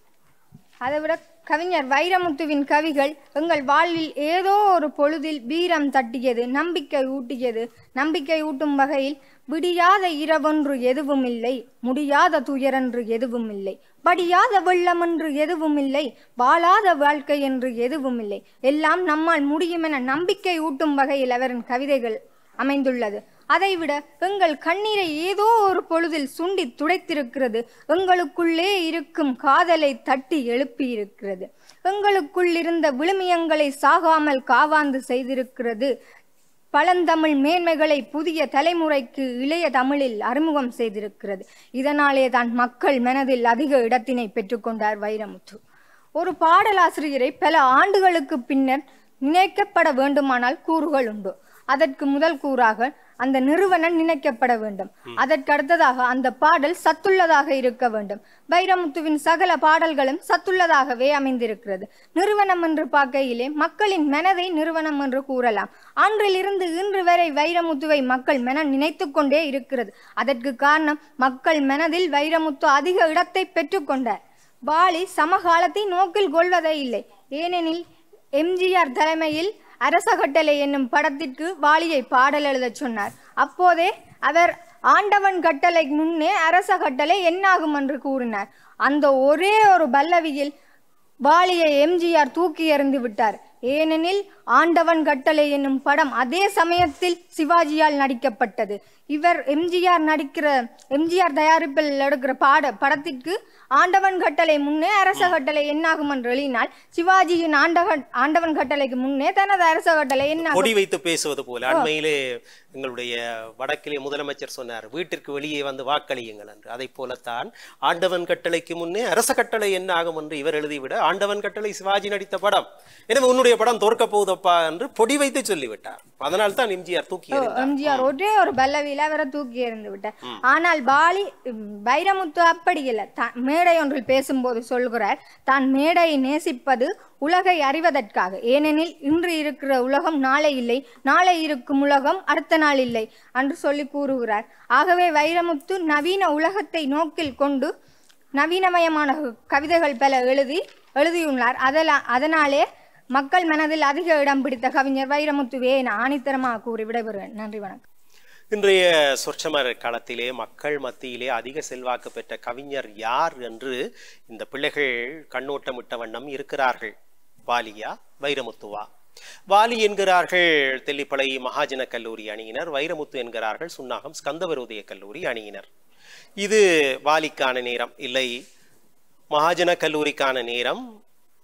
அதை விட கவிஞர் வைரமுத்துவின் கவிகள் எங்கள் வாழ்வில் ஏதோ ஒரு பொழுதில் வீரம் தட்டியது நம்பிக்கை ஊட்டியது நம்பிக்கை ஊட்டும் வகையில் விடியாத இரவொன்று எதுவும் இல்லை முடியாத துயரென்று எதுவும் இல்லை படியாத வெள்ளம் என்று எதுவும் இல்லை வாழாத வாழ்க்கை என்று எதுவும் இல்லை எல்லாம் நம்மால் முடியும் என நம்பிக்கை ஊட்டும் வகையில் அவரின் கவிதைகள் அமைந்துள்ளது அதைவிட எங்கள் கண்ணீரை ஏதோ ஒரு பொழுதில் சுண்டி துடைத்திருக்கிறது எங்களுக்குள்ளே இருக்கும் காதலை தட்டி எழுப்பியிருக்கிறது எங்களுக்குள் இருந்த விழுமியங்களை சாகாமல் காவாந்து செய்திருக்கிறது பழந்தமிழ் மேன்மைகளை புதிய தலைமுறைக்கு இளைய தமிழில் அறிமுகம் செய்திருக்கிறது இதனாலே தான் மக்கள் மனதில் அதிக இடத்தினை பெற்றுக்கொண்டார் வைரமுத்து ஒரு பாடலாசிரியரை பல ஆண்டுகளுக்கு பின்னர் நினைக்கப்பட வேண்டுமானால் கூறுகள் உண்டு அதற்கு முதல் கூறாக அந்த நிறுவனம் நினைக்கப்பட வேண்டும் அதற்கு அடுத்ததாக அந்த பாடல் சத்துள்ளதாக இருக்க வேண்டும் வைரமுத்துவின் சகல பாடல்களும் சத்துள்ளதாகவே அமைந்திருக்கிறது நிறுவனம் என்று பார்க்கையிலே மக்களின் மனதை நிறுவனம் என்று கூறலாம் அன்றிலிருந்து இன்று வரை வைரமுத்துவை மக்கள் மனம் நினைத்து கொண்டே இருக்கிறது அதற்கு காரணம் மக்கள் மனதில் வைரமுத்து அதிக இடத்தை பெற்றுக்கொண்டார் பாலி சமகாலத்தை நோக்கில் கொள்வதே இல்லை ஏனெனில் எம்ஜிஆர் தலைமையில் அரசகட்டளை என்னும் படத்திற்கு வாலியை பாடல் எழுதச் சொன்னார் அப்போதே அவர் ஆண்டவன் கட்டளை முன்னே அரச கட்டளை என்னாகும் என்று கூறினார் அந்த ஒரே ஒரு பல்லவியில் வாலியை எம்ஜிஆர் தூக்கி எறிந்து விட்டார் ஏனெனில் ஆண்டவன் கட்டளை என்னும் படம் அதே சமயத்தில் சிவாஜியால் நடிக்கப்பட்டது இவர் எம்ஜிஆர் நடிக்கிற எம்ஜிஆர் தயாரிப்பில் எடுக்கிற பாட படத்திற்கு ஆண்டவன் கட்டளை முன்னே அரச கட்டளை என்னாகும் என்று எழுதினால் சிவாஜியின் ஆண்டவன் ஆண்டவன் கட்டளைக்கு முன்னே தனது அரச கட்டளை என்னாகும் கொடி வைத்து பேசுவது போல அண்மையிலே எங்களுடைய வடக்கிலே முதலமைச்சர் சொன்னார் வீட்டிற்கு வெளியே வந்து வாக்களியுங்கள் என்று அதை போலத்தான் ஆண்டவன் கட்டளைக்கு முன்னே அரச கட்டளை என்ன ஆகும் என்று இவர் எழுதிவிட ஆண்டவன் கட்டளை சிவாஜி நடித்த படம் எனவே உன்னுடைய படம் தோற்க போகுதப்பா என்று பொடி வைத்து சொல்லிவிட்டார் அதனால் தான் எம்ஜிஆர் தூக்கி எறிந்தார் எம்ஜிஆர் ஒரே ஒரு பல்லவியில அவரை தூக்கி எறிந்து விட்டார் ஆனால் பாலி உம், வைரமுத்து அப்படி இல்லை தான் மேடை ஒன்றில் பேசும்போது சொல்கிறார் தான் மேடையை நேசிப்பது உலகை அறிவதற்காக ஏனெனில் இன்று இருக்கிற உலகம் நாளை இல்லை நாளை இருக்கும் உலகம் அடுத்த நாள் இல்லை என்று சொல்லி கூறுகிறார் ஆகவே வைரமுத்து நவீன உலகத்தை நோக்கில் கொண்டு நவீனமயமான கவிதைகள் பல எழுதி எழுதியுள்ளார் அதலா அதனாலே மக்கள் மனதில் அதிக இடம் பிடித்த கவிஞர் வைரமுத்துவே என ஆணித்தரமாக கூறி விடைபெறுவேன் நன்றி வணக்கம் இன்றைய சொற்சமர் காலத்திலே மக்கள் மத்தியிலே அதிக செல்வாக்கு பெற்ற கவிஞர் யார் என்று இந்த பிள்ளைகள் கண்ணோட்டமிட்ட வண்ணம் இருக்கிறார்கள் வாலியா வைரமுத்துவா வாலி என்கிறார்கள் தெல்லிப்பளை மகாஜன கல்லூரி அணியினர் வைரமுத்து என்கிறார்கள் சுன்னாகம் ஸ்கந்தவரோதய கல்லூரி அணியினர் இது வாலிக்கான நேரம் இல்லை மகாஜன கல்லூரிக்கான நேரம்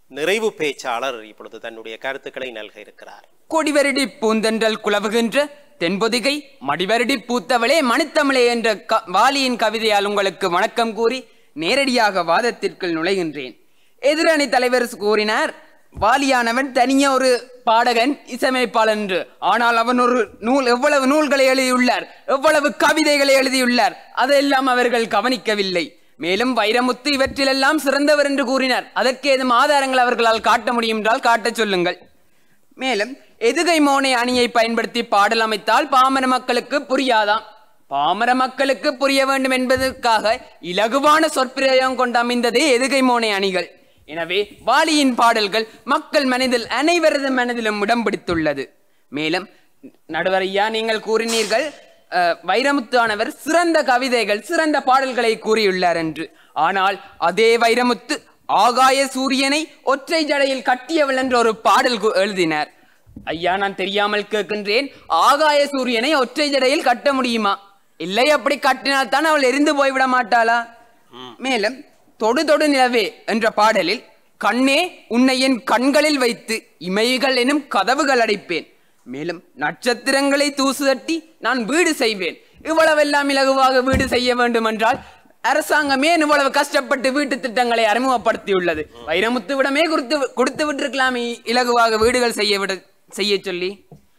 நிறைவு பேச்சாளர் இப்பொழுது தன்னுடைய கருத்துக்களை நல்க இருக்கிறார் கொடிவருடி பூந்தென்றல் குலவுகின்ற தென்பொதிகை மடிவருடி பூத்தவளே மணித்தமிழே என்ற க- வாலியின் கவிதையால் உங்களுக்கு வணக்கம் கூறி நேரடியாக வாதத்திற்குள் நுழைகின்றேன் எதிரணி தலைவர் கூறினார் வாலியானவன் தனிய ஒரு பாடகன் இசையமைப்பாளன் என்று ஆனால் அவன் ஒரு நூல் எவ்வளவு நூல்களை எழுதியுள்ளார் எவ்வளவு கவிதைகளை எழுதியுள்ளார் அதையெல்லாம் அவர்கள் கவனிக்கவில்லை மேலும் வைரமுத்து இவற்றிலெல்லாம் சிறந்தவர் என்று கூறினார் அதற்கு ஏதும் ஆதாரங்கள் அவர்களால் காட்ட முடியும் என்றால் காட்டச் சொல்லுங்கள் மேலும் எதுகை மோனை அணியை பயன்படுத்தி பாடல் அமைத்தால் பாமர மக்களுக்கு புரியாதாம் பாமர மக்களுக்கு புரிய வேண்டும் என்பதற்காக இலகுவான சொற்பிரயோகம் கொண்டு அமைந்ததே எதுகை மோனை அணிகள் எனவே வாலியின் பாடல்கள் மக்கள் மனதில் அனைவரது மனதிலும் இடம் பிடித்துள்ளது மேலும் நடுவர் ஐயா நீங்கள் கூறினீர்கள் அஹ், வைரமுத்தானவர் சிறந்த கவிதைகள் சிறந்த பாடல்களை கூறியுள்ளார் என்று ஆனால் அதே வைரமுத்து ஆகாய சூரியனை ஒற்றை ஜடையில் கட்டியவள் என்ற ஒரு பாடல் கு- எழுதினார் ஐயா நான் தெரியாமல் கேட்கின்றேன் ஆகாய சூரியனை ஒற்றை ஜடையில் கட்ட முடியுமா இல்லை அப்படி கட்டினால் தான் அவள் எரிந்து போய்விட மாட்டாளா மேலும் தொடு தொடு நிலவே என்ற பாடலில் கண்ணே உன்னை என் கண்களில் வைத்து இமைகள் எனும் கதவுகள் அடைப்பேன் மேலும் நட்சத்திரங்களை தூசு தட்டி நான் வீடு செய்வேன் இவ்வளவெல்லாம் இலகுவாக வீடு செய்ய வேண்டும் என்றால் அரசாங்கமே இவ்வளவு கஷ்டப்பட்டு வீட்டு திட்டங்களை அறிமுகப்படுத்தியுள்ளது வைரமுத்துவிடமே கொடுத்து கொடுத்து விட்டிருக்கலாம் இ- இலகுவாக வீடுகள் செய்ய விட செய்ய சொல்லி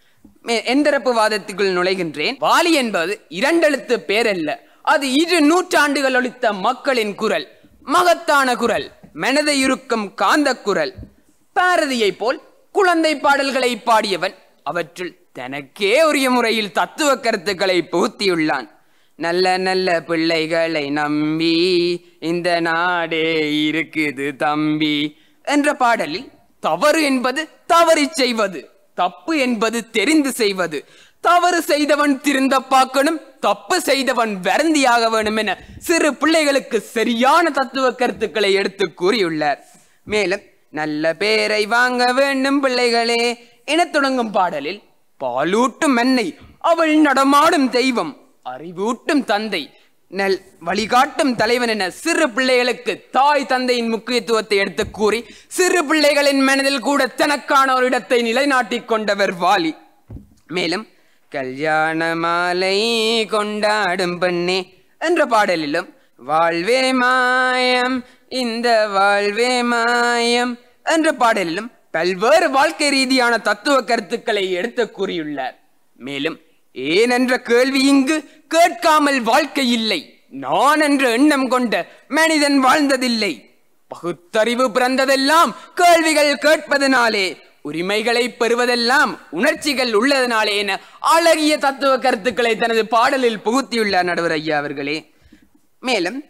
மே- எந்தரப்பு வாதத்துக்குள் நுழைகின்றேன் வாலி என்பது இரண்டெழுத்து பேரல்ல அது இரு நூற்றாண்டுகள் ஒலித்த மக்களின் குரல் மகத்தான குரல் மனதை இருக்கும் காந்த குரல் பாரதியை போல் குழந்தை பாடல்களை பாடியவன் அவற்றுள் தனக்கே உரிய முறையில் தத்துவ கருத்துக்களை புகுத்தியுள்ளான் நல்ல நல்ல பிள்ளைகளை நம்பி இந்த நாடே இருக்குது தம்பி என்ற பாடலில் தவறு என்பது தவறி செய்வது தப்பு என்பது தெரிந்து செய்வது தவறு செய்தவன் திருந்த பார்க்கணும் தப்பு செய்தவன் வருந்தியாக வேணும் என சிறு பிள்ளைகளுக்கு சரியான தத்துவ கருத்துக்களை எடுத்து கூறியுள்ளார் மேலும் நல்ல பேரை வாங்க வேண்டும் பிள்ளைகளே என தொடங்கும் பாடலில் பாலூட்டும் மண்ணை அவள் நடமாடும் தெய்வம் அறிவூட்டும் தந்தை நல் வழிகாட்டும் தலைவன் என சிறு பிள்ளைகளுக்கு தாய் தந்தையின் முக்கியத்துவத்தை எடுத்து கூறி சிறு பிள்ளைகளின் மனதில் கூட தனக்கான ஒரு இடத்தை நிலைநாட்டிக் கொண்டவர் வாலி மேலும் கல்யாண மாலை கொண்டாடும் பெண்ணே என்ற பாடலிலும் வாழ்வே மாயம் இந்த வாழ்வே மாயம் என்ற பாடலிலும் பல்வேறு வாழ்க்கை ரீதியான தத்துவ கருத்துக்களை எடுத்து கூறியுள்ளார் மேலும் ஏன் என்ற கேள்வி இங்கு கேட்காமல் வாழ்க்கை இல்லை நான் என்ற எண்ணம் கொண்ட மனிதன் வாழ்ந்ததில்லை பகுத்தறிவு பிறந்ததெல்லாம் கேள்விகள் கேட்பதனாலே உரிமைகளை பெறுவதெல்லாம் உணர்ச்சிகள் உள்ளதனாலே என அழகிய தத்துவ கருத்துக்களை தனது பாடலில் புகுத்தியுள்ளார் நடுவர் ஐயா அவர்களே மேலும்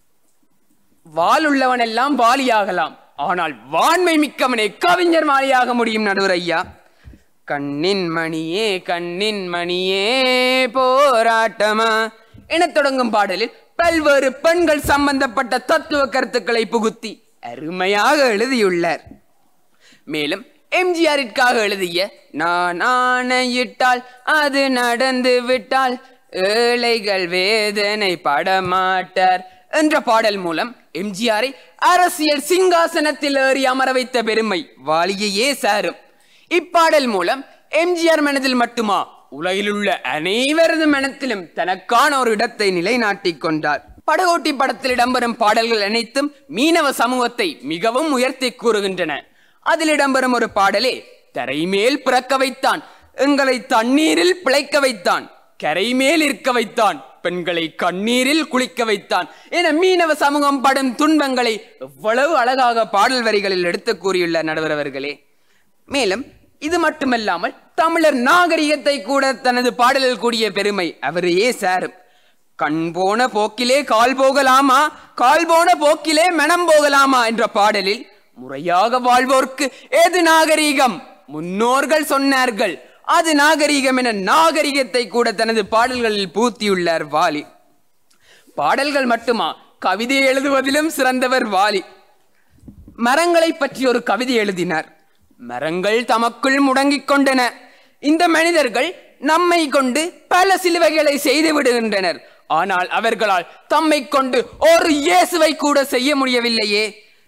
வாளுள்ளவன் எல்லாம் வாலியாகலாம் ஆனால் வாண்மை மிக்கவனே கவிஞர் மாலியாக முடியும் நடுவர் ஐயா கண்ணின் மணியே கண்ணின் மணியே போராட்டமா என தொடங்கும் பாடலில் பல்வேறு பெண்கள் சம்பந்தப்பட்ட தத்துவ கருத்துக்களை புகுத்தி அருமையாக எழுதியுள்ளார் மேலும் எம்ஜிஆரிற்காக எழுதிய நான் ஆணையிட்டால் அது நடந்து விட்டால் ஏழைகள் வேதனை படமாட்டார் என்ற பாடல் மூலம் எம்ஜிஆரை அரசியல் சிங்காசனத்தில் ஏறி அமர வைத்த பெருமை வாலியையே சாரும் இப்பாடல் மூலம் எம்ஜிஆர் மனதில் மட்டுமா உலகிலுள்ள அனைவரது மனத்திலும் தனக்கான ஒரு இடத்தை நிலைநாட்டிக் கொண்டார் படகோட்டி படத்தில் இடம்பெறும் பாடல்கள் அனைத்தும் மீனவ சமூகத்தை மிகவும் உயர்த்தி கூறுகின்றன அதில் இடம்பெறும் ஒரு பாடலே தரைமேல் பிறக்க வைத்தான் எங்களை தண்ணீரில் பிழைக்க வைத்தான் கரைமேல் இருக்க வைத்தான் பெண்களை கண்ணீரில் குளிக்க வைத்தான் என மீனவ சமூகம் படும் துன்பங்களை எவ்வளவு அழகாக பாடல் வரிகளில் எடுத்து கூறியுள்ள நடுவர் அவர்களே மேலும் இது மட்டுமல்லாமல் தமிழர் நாகரிகத்தை கூட தனது பாடலில் கூடிய பெருமை அவரையே சாரும் கண் போன போக்கிலே கால் போகலாமா கால் போன போக்கிலே மனம் போகலாமா என்ற பாடலில் முறையாக வாழ்வோர்க்கு எது நாகரீகம் முன்னோர்கள் சொன்னார்கள் அது நாகரீகம் என நாகரிகத்தை கூட தனது பாடல்களில் பூத்தியுள்ளார் வாலி பாடல்கள் மட்டுமா கவிதை எழுதுவதிலும் சிறந்தவர் வாலி மரங்களை பற்றி ஒரு கவிதை எழுதினார் மரங்கள் தமக்குள் முடங்கிக் கொண்டன இந்த மனிதர்கள் நம்மை கொண்டு பல சிலுவைகளை செய்து விடுகின்றனர் ஆனால் அவர்களால் தம்மை கொண்டு ஒரு இயேசுவை கூட செய்ய முடியவில்லையே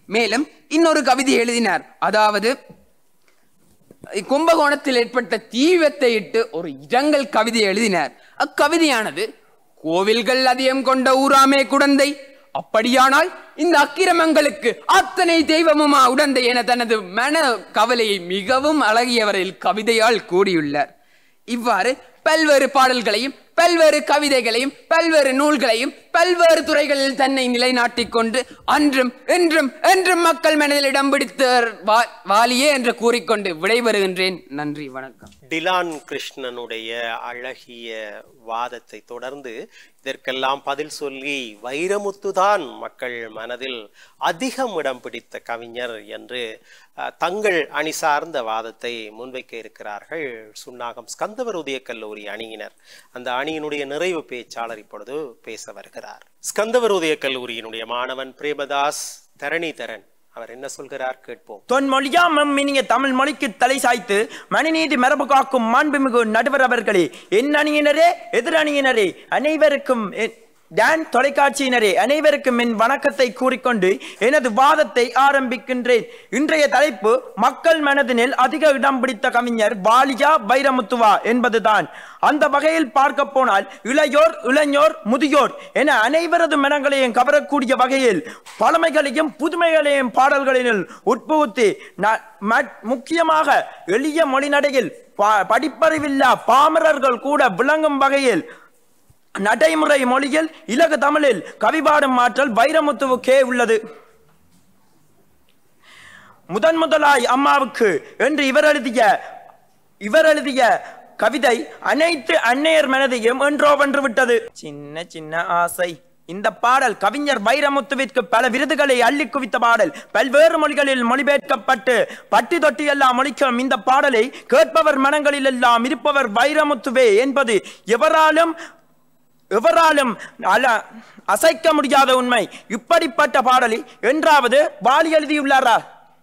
மேலும் இன்னொரு கவிதை எழுதினார் அதாவது கும்பகோணத்தில் ஏற்பட்ட தீவிரத்தை இட்டு ஒரு இரங்கல் கவிதை எழுதினார் அக்கவிதையானது கோவில்கள் அதிகம் கொண்ட ஊராமே குடந்தை அப்படியானால் இந்த அக்கிரமங்களுக்கு அத்தனை தெய்வமுமா உடந்தை என தனது மன கவலையை மிகவும் அழகிய வரையில் கவிதையால் கூறியுள்ளார் இவ்வாறு பல்வேறு பாடல்களையும் பல்வேறு கவிதைகளையும் பல்வேறு நூல்களையும் பல்வேறு துறைகளில் தன்னை நிலைநாட்டிக் கொண்டு அன்றும் இன்றும் என்றும் மக்கள் மனதில் இடம் பிடித்தவர் வா- வாலியே என்று கூறிக்கொண்டு விடைபெறுகின்றேன் நன்றி வணக்கம் டிலான் கிருஷ்ணனுடைய அழகிய வாதத்தை தொடர்ந்து இதற்கெல்லாம் பதில் சொல்லி வைரமுத்துதான் மக்கள் மனதில் அதிகம் இடம் பிடித்த கவிஞர் என்று அஹ், தங்கள் அணி சார்ந்த வாதத்தை முன்வைக்க இருக்கிறார்கள் சுன்னாகம் ஸ்கந்தவர் உதய கல்லூரி அணியினர் அந்த அணியினுடைய நிறைவு பேச்சாளர் இப்பொழுது பேச வருகிறார் ஸ்கந்தவர் உதய கல்லூரியினுடைய மாணவன் பிரேமதாஸ் தரணிதரன் அவர் என்ன சொல்கிறார் கேட்போம் தொன்மொழியாம் இனிய தமிழ் மொழிக்கு தலை சாய்த்து மணிநீதி மரபு காக்கும் மாண்புமிகு நடுவர் அவர்களே என் அணியினரே எதிரணியினரே அனைவருக்கும் என் டான் தொலைக்காட்சியினரே அனைவருக்கும் என் வணக்கத்தை கூறிக்கொண்டு எனது வாதத்தை ஆரம்பிக்கின்றேன் இன்றைய தலைப்பு மக்கள் மனதினில் அதிக இடம் பிடித்த கவிஞர் பாலியா வைரமுத்துவா என்பதுதான் அந்த வகையில் பார்க்க போனால் இளையோர் இளைஞர் முதியோர் என அனைவரது மனங்களையும் கவரக்கூடிய வகையில் பழமைகளையும் புதுமைகளையும் பாடல்களில் உட்புகுத்தி ந- ம- முக்கியமாக எளிய மொழிநடையில் பா- படிப்பறிவில்லா பாமரர்கள் கூட விளங்கும் வகையில் நடைமுறை மொழியில் இலகு தமிழில் கவிபாடும் ஆற்றல் வைரமுத்துவுக்கே உள்ளது முதன் முதலாய் அம்மாவுக்கு என்று இவர் எழுதிய இவர் எழுதிய கவிதை அனைத்து அன்னையர் மனதையும் என்றோ வென்று விட்டது சின்ன சின்ன ஆசை இந்த பாடல் கவிஞர் வைரமுத்துவிற்கு பல விருதுகளை அள்ளி குவித்த பாடல் பல்வேறு மொழிகளில் மொழிபெயர்க்கப்பட்டு பட்டி தொட்டி எல்லாம் மொழிக்கும் இந்த பாடலை கேட்பவர் மனங்களில் எல்லாம் இருப்பவர் வைரமுத்துவே என்பது எவராலும் எவராலும் அல அசைக்க முடியாத உண்மை இப்படிப்பட்ட பாடலை என்றாவது வாலி எழுதியுள்ளாரா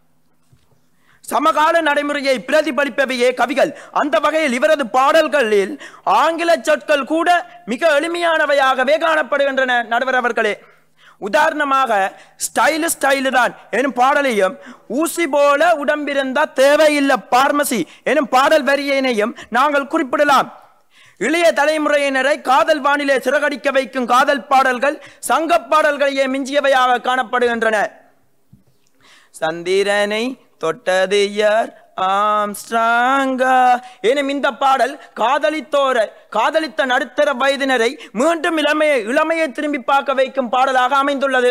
சமகால நடைமுறையை பிரதிபலிப்பவையே கவிகள் அந்த வகையில் இவரது பாடல்களில் ஆங்கில சொற்கள் கூட மிக எளிமையானவையாகவே காணப்படுகின்றன நடுவர் அவர்களே உதாரணமாக ஸ்டைலு ஸ்டைலு தான் எனும் பாடலையும் ஊசி போல உடம்பிருந்தா தேவையில்லை பார்மசி எனும் பாடல் வரியனையும் நாங்கள் குறிப்பிடலாம் இளைய தலைமுறையினரை காதல் வானிலே சிறகடிக்க வைக்கும் காதல் பாடல்கள் சங்கப் பாடல்களையே மிஞ்சியவையாக காணப்படுகின்றன சந்திரனை தொட்டது யார் ஆம்ஸ்ட்ராங்கா எனும் இந்த பாடல் காதலித்தோர காதலித்த நடுத்தர வயதினரை மீண்டும் இளமையை இளமையை திரும்பி பார்க்க வைக்கும் பாடலாக அமைந்துள்ளது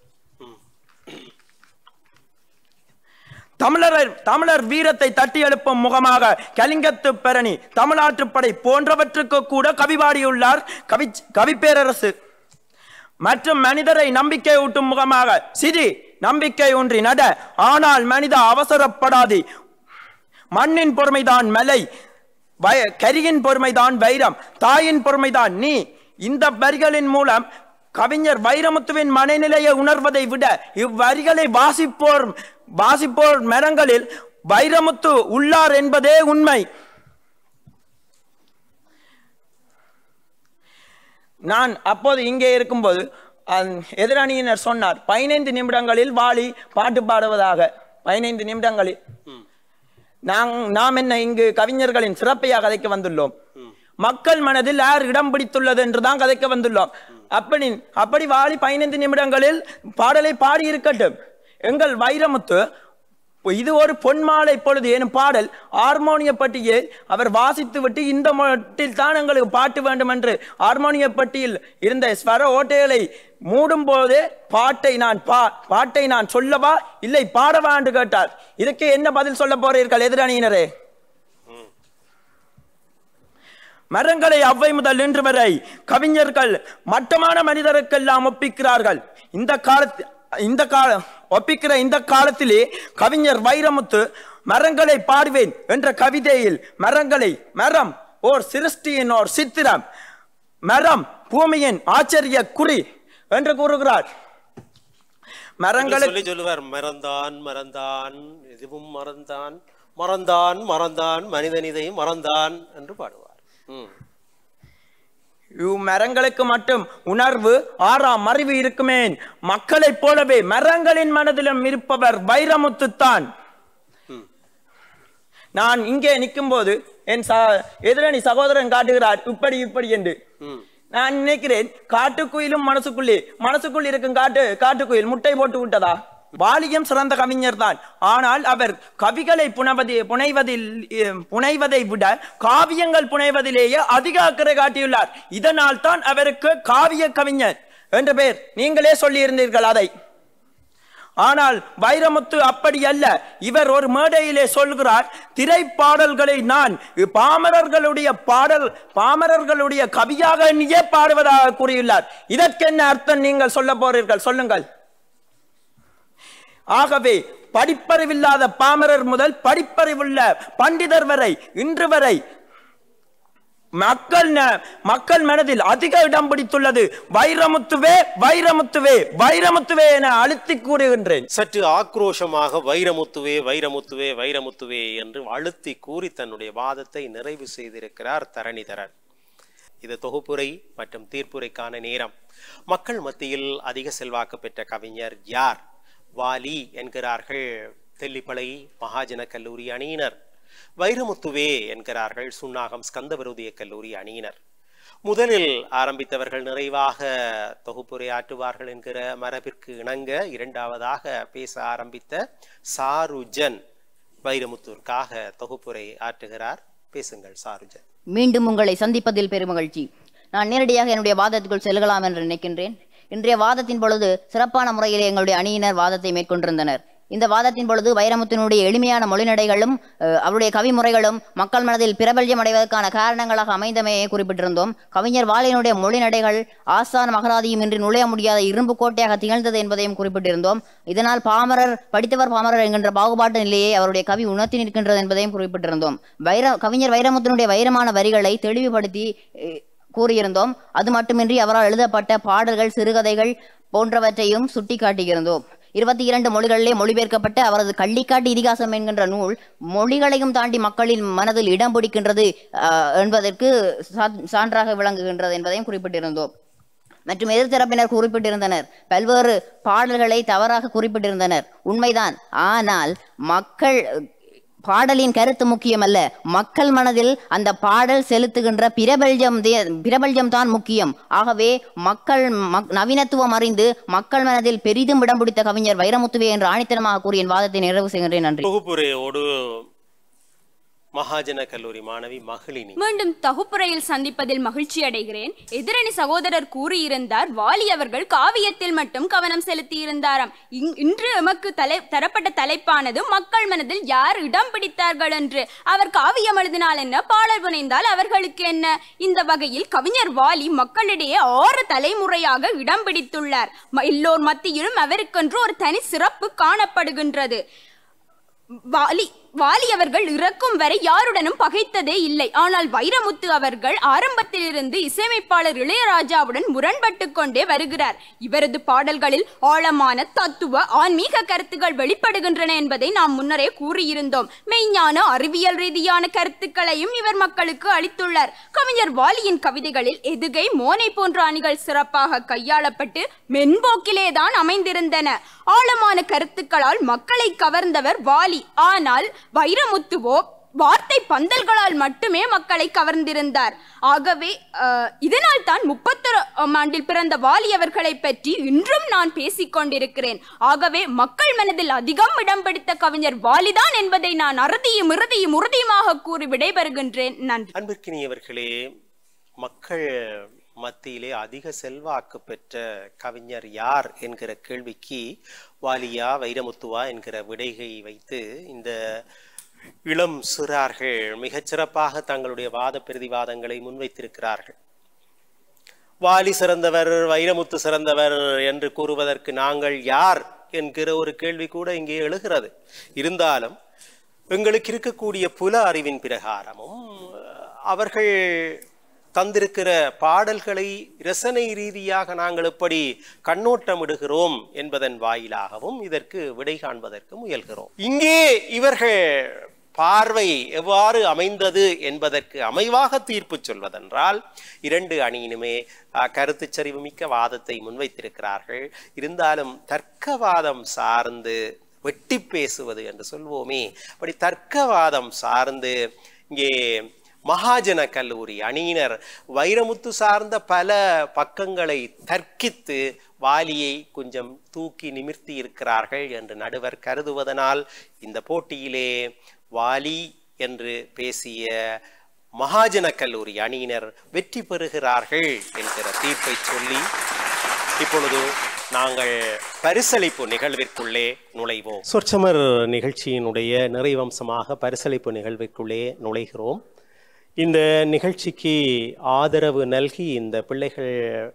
தமிழர் தமிழர் வீரத்தை தட்டி எழுப்பும் முகமாக கலிங்கத்து பெரணி தமிழாற்றுப்படை போன்றவற்றுக்கு கூட கவிபாடியுள்ளார் கவி கவிப்பேரரசு மற்றும் மனிதரை நம்பிக்கை ஊட்டும் முகமாக சிரி நம்பிக்கை ஒன்றி நட ஆனால் மனித அவசரப்படாது மண்ணின் பொறுமைதான் மலை வய- கரியின் பொறுமைதான் வைரம் தாயின் பொறுமைதான் நீ இந்த வரிகளின் மூலம் கவிஞர் வைரமுத்துவின் மனநிலையை உணர்வதை விட இவ்வரிகளை வாசிப்போர் வாசிப்போர் மரங்களில் வைரமுத்து உள்ளார் என்பதே உண்மை நான் அப்போது இங்கே இருக்கும்போது அந்த எதிரணியினர் சொன்னார் பதினைந்து நிமிடங்களில் வாலி பாட்டு பாடுவதாக பதினைந்து நிமிடங்களில் நாங் நாம் என்ன இங்கு கவிஞர்களின் சிறப்பையாக கதைக்க வந்துள்ளோம் மக்கள் மனதில் யார் இடம் பிடித்துள்ளது என்றுதான் கதைக்க வந்துள்ளோம் அப்படி அப்படி வாலி பதினைந்து நிமிடங்களில் பாடலை பாடி இருக்கட்டும் எங்கள் வைரமுத்து இது ஒரு பொன்மாலை பொழுது எனும் பாடல் ஹார்மோனிய பட்டியில் அவர் வாசித்து விட்டு இந்த மட்டில் தான் எங்களுக்கு பாட்டு வேண்டும் என்று ஹார்மோனிய பட்டியில் இருந்த ஸ்வர ஓட்டைகளை மூடும் போதே பாட்டை நான் பா பாட்டை நான் சொல்லவா இல்லை பாடவா என்று கேட்டார் இதுக்கு என்ன பதில் சொல்ல போறீர்கள் எதிரணியினரே மரங்களை அவ்வை முதல் இன்று வரை கவிஞர்கள் மட்டமான மனிதருக்கெல்லாம் ஒப்பிக்கிறார்கள் இந்த காலத்து இந்த கால ஒப்பிக்கிற இந்த காலத்திலே கவிஞர் வைரமுத்து மரங்களை பாடுவேன் என்ற கவிதையில் மரங்களை மரம் ஓர் சிருஷ்டியின் ஓர் சித்திரம் மரம் பூமியின் ஆச்சரிய குறி என்று கூறுகிறார் மரங்களுக்கு சொல்லி சொல்லுவார் மறந்தான் மறந்தான் எதுவும் மறந்தான் மறந்தான் மறந்தான் மனிதன் இதையும் மறந்தான் என்று பாடுவார் ம் மரங்களுக்கு மட்டும் உணர்வு ஆறாம் அறிவு இருக்குமேன் மக்களைப் போலவே மரங்களின் மனதிலும் இருப்பவர் வைரமுத்து தான் நான் இங்கே நிற்கும்போது என் ச எதிரணி சகோதரன் காட்டுகிறார் இப்படி இப்படி என்று நான் நினைக்கிறேன் காட்டுக்குயிலும் மனசுக்குள்ளே மனசுக்குள் இருக்கும் காட்டு காட்டுக்குயில் முட்டை போட்டு விட்டதா வாலியம் சிறந்த கவிஞர் தான் ஆனால் அவர் கவிகளை புனவதி புனைவதில் அஹ், புனைவதை விட காவியங்கள் புனைவதிலேயே அதிக அக்கறை காட்டியுள்ளார் இதனால் தான் அவருக்கு காவிய கவிஞர் என்ற பெயர் நீங்களே சொல்லியிருந்தீர்கள் அதை ஆனால் வைரமுத்து அப்படி அல்ல இவர் ஒரு மேடையிலே சொல்கிறார் திரைப்பாடல்களை நான் பாமரர்களுடைய பாடல் பாமரர்களுடைய கவியாக எண்ணியே பாடுவதாக கூறியுள்ளார் இதற்கென்ன அர்த்தம் நீங்கள் சொல்ல போறீர்கள் சொல்லுங்கள் ஆகவே படிப்பறிவில்லாத பாமரர் முதல் படிப்பறிவுள்ள பண்டிதர் வரை இன்று வரை மக்கள் ந- மக்கள் மனதில் அதிக இடம் பிடித்துள்ளது வைரமுத்துவே வைரமுத்துவே வைரமுத்துவே என அழுத்தி கூறுகின்றேன் சற்று ஆக்ரோஷமாக வைரமுத்துவே வைரமுத்துவே வைரமுத்துவே என்று அழுத்தி கூறி தன்னுடைய வாதத்தை நிறைவு செய்திருக்கிறார் தரணிதரன் இது தொகுப்புரை மற்றும் தீர்ப்புரைக்கான நேரம் மக்கள் மத்தியில் அதிக செல்வாக்கு பெற்ற கவிஞர் யார் வாலி என்கிறார்கள் தெல்லிப்பளை மகாஜன கல்லூரி அணியினர் வைரமுத்துவே என்கிறார்கள் சுன்னாகம் ஸ்கந்தவிரோதிய கல்லூரி அணியினர் முதலில் ஆரம்பித்தவர்கள் நிறைவாக தொகுப்புரை ஆற்றுவார்கள் என்கிற மரபிற்கு இணங்க இரண்டாவதாக பேச ஆரம்பித்த சாருஜன் வைரமுத்துவிற்காக தொகுப்புரை ஆற்றுகிறார் பேசுங்கள் சாருஜன் மீண்டும் உங்களை சந்திப்பதில் பெருமகிழ்ச்சி நான் நேரடியாக என்னுடைய வாதத்துக்குள் செல்லலாம் என்று நினைக்கின்றேன் இன்றைய வாதத்தின் பொழுது சிறப்பான முறையிலே எங்களுடைய அணியினர் வாதத்தை மேற்கொண்டிருந்தனர் இந்த வாதத்தின் பொழுது வைரமுத்தினுடைய எளிமையான மொழிநடைகளும் அஹ், அவருடைய கவிமுறைகளும் மக்கள் மனதில் பிரபல்யம் அடைவதற்கான காரணங்களாக அமைந்தமையை குறிப்பிட்டிருந்தோம் கவிஞர் வாலினுடைய மொழிநடைகள் ஆஸ்தான மகராதியும் இன்றி நுழைய முடியாத இரும்பு கோட்டையாக திகழ்ந்தது என்பதையும் குறிப்பிட்டிருந்தோம் இதனால் பாமரர் படித்தவர் பாமரர் என்கின்ற பாகுபாட்டு நிலையை அவருடைய கவி உணர்த்தி நிற்கின்றது என்பதையும் குறிப்பிட்டிருந்தோம் வைர கவிஞர் வைரமுத்தினுடைய வைரமான வரிகளை தெளிவுபடுத்தி அஹ், கூறியிருந்தோம் அது மட்டுமின்றி அவரால் எழுதப்பட்ட பாடல்கள் சிறுகதைகள் போன்றவற்றையும் சுட்டிக்காட்டியிருந்தோம் இருபத்தி இரண்டு மொழிகளிலே மொழிபெயர்க்கப்பட்ட அவரது கள்ளிக்காட்டு இதிகாசம் என்கின்ற நூல் மொழிகளையும் தாண்டி மக்களின் மனதில் இடம் பிடிக்கின்றது ஆஹ், என்பதற்கு சா- சான்றாக விளங்குகின்றது என்பதையும் குறிப்பிட்டிருந்தோம் மற்றும் எதிர்த்தரப்பினர் குறிப்பிட்டிருந்தனர் பல்வேறு பாடல்களை தவறாக குறிப்பிட்டிருந்தனர் உண்மைதான் ஆனால் மக்கள் பாடலின் கருத்து முக்கியமல்ல மக்கள் மனதில் அந்த பாடல் செலுத்துகின்ற பிரபல்யம் தே- பிரபல்யம் தான் முக்கியம் ஆகவே மக்கள் மக்- நவீனத்துவம் அறிந்து மக்கள் மனதில் பெரிதும் இடம் பிடித்த கவிஞர் வைரமுத்துவே என்று ஆணித்தனமாக கூறிய என் வாதத்தை நிறைவு செய்கின்றேன் நன்றி தொகுப்புரையோடு மகாஜன கல்லூரி மாணவி மகளினி மீண்டும் தொகுப்புரையில் சந்திப்பதில் மகிழ்ச்சி அடைகிறேன் எதிரணி சகோதரர் கூறியிருந்தார் வாலி அவர்கள் காவியத்தில் மட்டும் கவனம் செலுத்தியிருந்தாராம் இங்- இன்று எமக்கு தலை தரப்பட்ட தலைப்பானது மக்கள் மனதில் யார் இடம் பிடித்தார்கள் என்று அவர் காவியம் எழுதினால் என்ன பாடல் புனைந்தால் அவர்களுக்கு என்ன இந்த வகையில் கவிஞர் வாலி மக்களிடையே ஆறு தலைமுறையாக இடம் பிடித்துள்ளார் ம- எல்லோர் மத்தியிலும் அவருக்கென்று ஒரு தனி சிறப்பு காணப்படுகின்றது வாலி வாலி அவர்கள் இறக்கும் வரை யாருடனும் பகைத்ததே இல்லை ஆனால் வைரமுத்து அவர்கள் ஆரம்பத்திலிருந்து இசையமைப்பாளர் இளையராஜாவுடன் முரண்பட்டு கொண்டே வருகிறார் இவரது பாடல்களில் ஆழமான தத்துவ ஆன்மீக கருத்துக்கள் வெளிப்படுகின்றன என்பதை நாம் முன்னரே கூறியிருந்தோம் மெய்ஞான அறிவியல் ரீதியான கருத்துக்களையும் இவர் மக்களுக்கு அளித்துள்ளார் கவிஞர் வாலியின் கவிதைகளில் எதுகை மோனை போன்ற அணிகள் சிறப்பாக கையாளப்பட்டு மென்போக்கிலே தான் அமைந்திருந்தன ஆழமான கருத்துக்களால் மக்களை கவர்ந்தவர் வாலி ஆனால் வைரமுத்துவோ வார்த்தை பந்தல்களால் மட்டுமே மக்களை கவர்ந்திருந்தார் ஆகவே அஹ், இதனால் தான் முப்பத்தொரு ஆண்டில் பிறந்த வாலி அவர்களை பற்றி இன்றும் நான் பேசிக் கொண்டிருக்கிறேன் ஆகவே மக்கள் மனதில் அதிகம் இடம் பிடித்த கவிஞர் வாலிதான் என்பதை நான் அறுதியும் இறுதியும் உறுதியுமாக கூறி விடைபெறுகின்றேன் நன்றி அன்பிற்கினியவர்களே மக்கள் மத்தியிலே அதிக செல்வாக்கு பெற்ற கவிஞர் யார் என்கிற கேள்விக்கு வாலியா வைரமுத்துவா என்கிற விடைகை வைத்து இந்த இளம் சிறார்கள் மிகச் சிறப்பாக தங்களுடைய வாத பிரதிவாதங்களை முன்வைத்திருக்கிறார்கள் வாலி சிறந்தவர் வைரமுத்து சிறந்தவர் என்று கூறுவதற்கு நாங்கள் யார் என்கிற ஒரு கேள்வி கூட இங்கே எழுகிறது இருந்தாலும் எங்களுக்கு இருக்கக்கூடிய புல அறிவின் பிரகாரமும் அவர்கள் தந்திருக்கிற பாடல்களை ரசனை ரீதியாக நாங்கள் எப்படி கண்ணோட்டமிடுகிறோம் என்பதன் வாயிலாகவும் இதற்கு விடை காண்பதற்கு முயல்கிறோம் இங்கே இவர்கள் பார்வை எவ்வாறு அமைந்தது என்பதற்கு அமைவாக தீர்ப்பு சொல்வதென்றால் இரண்டு அணியினுமே அஹ், கருத்துச் சரிவு மிக்க வாதத்தை முன்வைத்திருக்கிறார்கள் இருந்தாலும் தர்க்கவாதம் சார்ந்து வெட்டி பேசுவது என்று சொல்வோமே அப்படி தர்க்கவாதம் சார்ந்து இங்கே மகாஜன கல்லூரி அணியினர் வைரமுத்து சார்ந்த பல பக்கங்களை தர்க்கித்து வாலியை கொஞ்சம் தூக்கி நிமிர்த்தி இருக்கிறார்கள் என்று நடுவர் கருதுவதனால் இந்த போட்டியிலே வாலி என்று பேசிய மகாஜன கல்லூரி அணியினர் வெற்றி பெறுகிறார்கள் என்கிற தீர்ப்பை சொல்லி இப்பொழுது நாங்கள் பரிசளிப்பு நிகழ்விற்குள்ளே நுழைவோம் சொற்சமர் நிகழ்ச்சியினுடைய நிறைவம்சமாக பரிசளிப்பு நிகழ்விற்குள்ளே நுழைகிறோம் இந்த நிகழ்ச்சிக்கு ஆதரவு நல்கி இந்த பிள்ளைகள்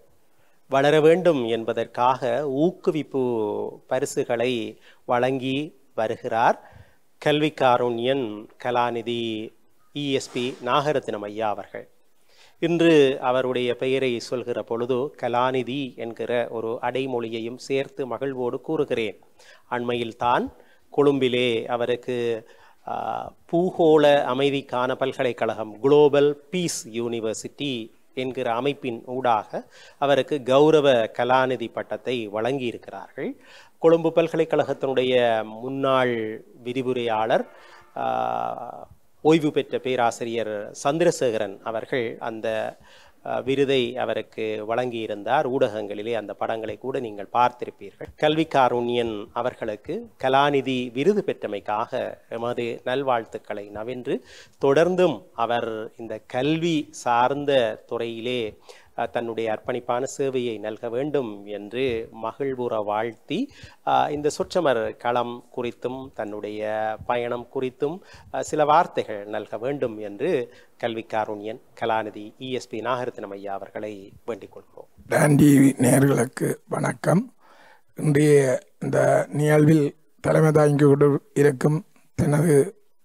வளர வேண்டும் என்பதற்காக ஊக்குவிப்பு பரிசுகளை வழங்கி வருகிறார் கல்வி காருண்யன் கலாநிதி இஎஸ்பி நாகரத்னம் ஐயா அவர்கள் இன்று அவருடைய பெயரை சொல்கிற பொழுது கலாநிதி என்கிற ஒரு அடைமொழியையும் சேர்த்து மகிழ்வோடு கூறுகிறேன் அண்மையில் தான் கொழும்பிலே அவருக்கு ஆ, பூகோள அமைதிக்கான பல்கலைக்கழகம் குளோபல் பீஸ் யூனிவர்சிட்டி என்கிற அமைப்பின் ஊடாக அவருக்கு கௌரவ கலாநிதி பட்டத்தை வழங்கியிருக்கிறார்கள் கொழும்பு பல்கலைக்கழகத்தினுடைய முன்னாள் விரிவுரையாளர் ஆ, ஓய்வு பெற்ற பேராசிரியர் சந்திரசேகரன் அவர்கள் அந்த அஹ், விருதை அவருக்கு வழங்கியிருந்தார் ஊடகங்களிலே அந்த படங்களை கூட நீங்கள் பார்த்திருப்பீர்கள் கல்வி காருண்யன் அவர்களுக்கு கலாநிதி விருது பெற்றமைக்காக எமது நல்வாழ்த்துக்களை நவென்று தொடர்ந்தும் அவர் இந்த கல்வி சார்ந்த துறையிலே அஹ், தன்னுடைய அர்ப்பணிப்பான சேவையை நல்க வேண்டும் என்று மகிழ்வுற வாழ்த்தி அஹ், இந்த சொற்றமர் களம் குறித்தும் தன்னுடைய பயணம் குறித்தும் அஹ், சில வார்த்தைகள் நல்க வேண்டும் என்று கல்வி காருண்யன் கலாநிதி இஎஸ்பி நாகரத்னம் ஐயா அவர்களை வேண்டிக் கொள்கிறோம் டான் டிவி நேயர்களுக்கு வணக்கம் இன்றைய இந்த நிகழ்வில் தலைமை தாங்கி கொண்டு இருக்கும் தனது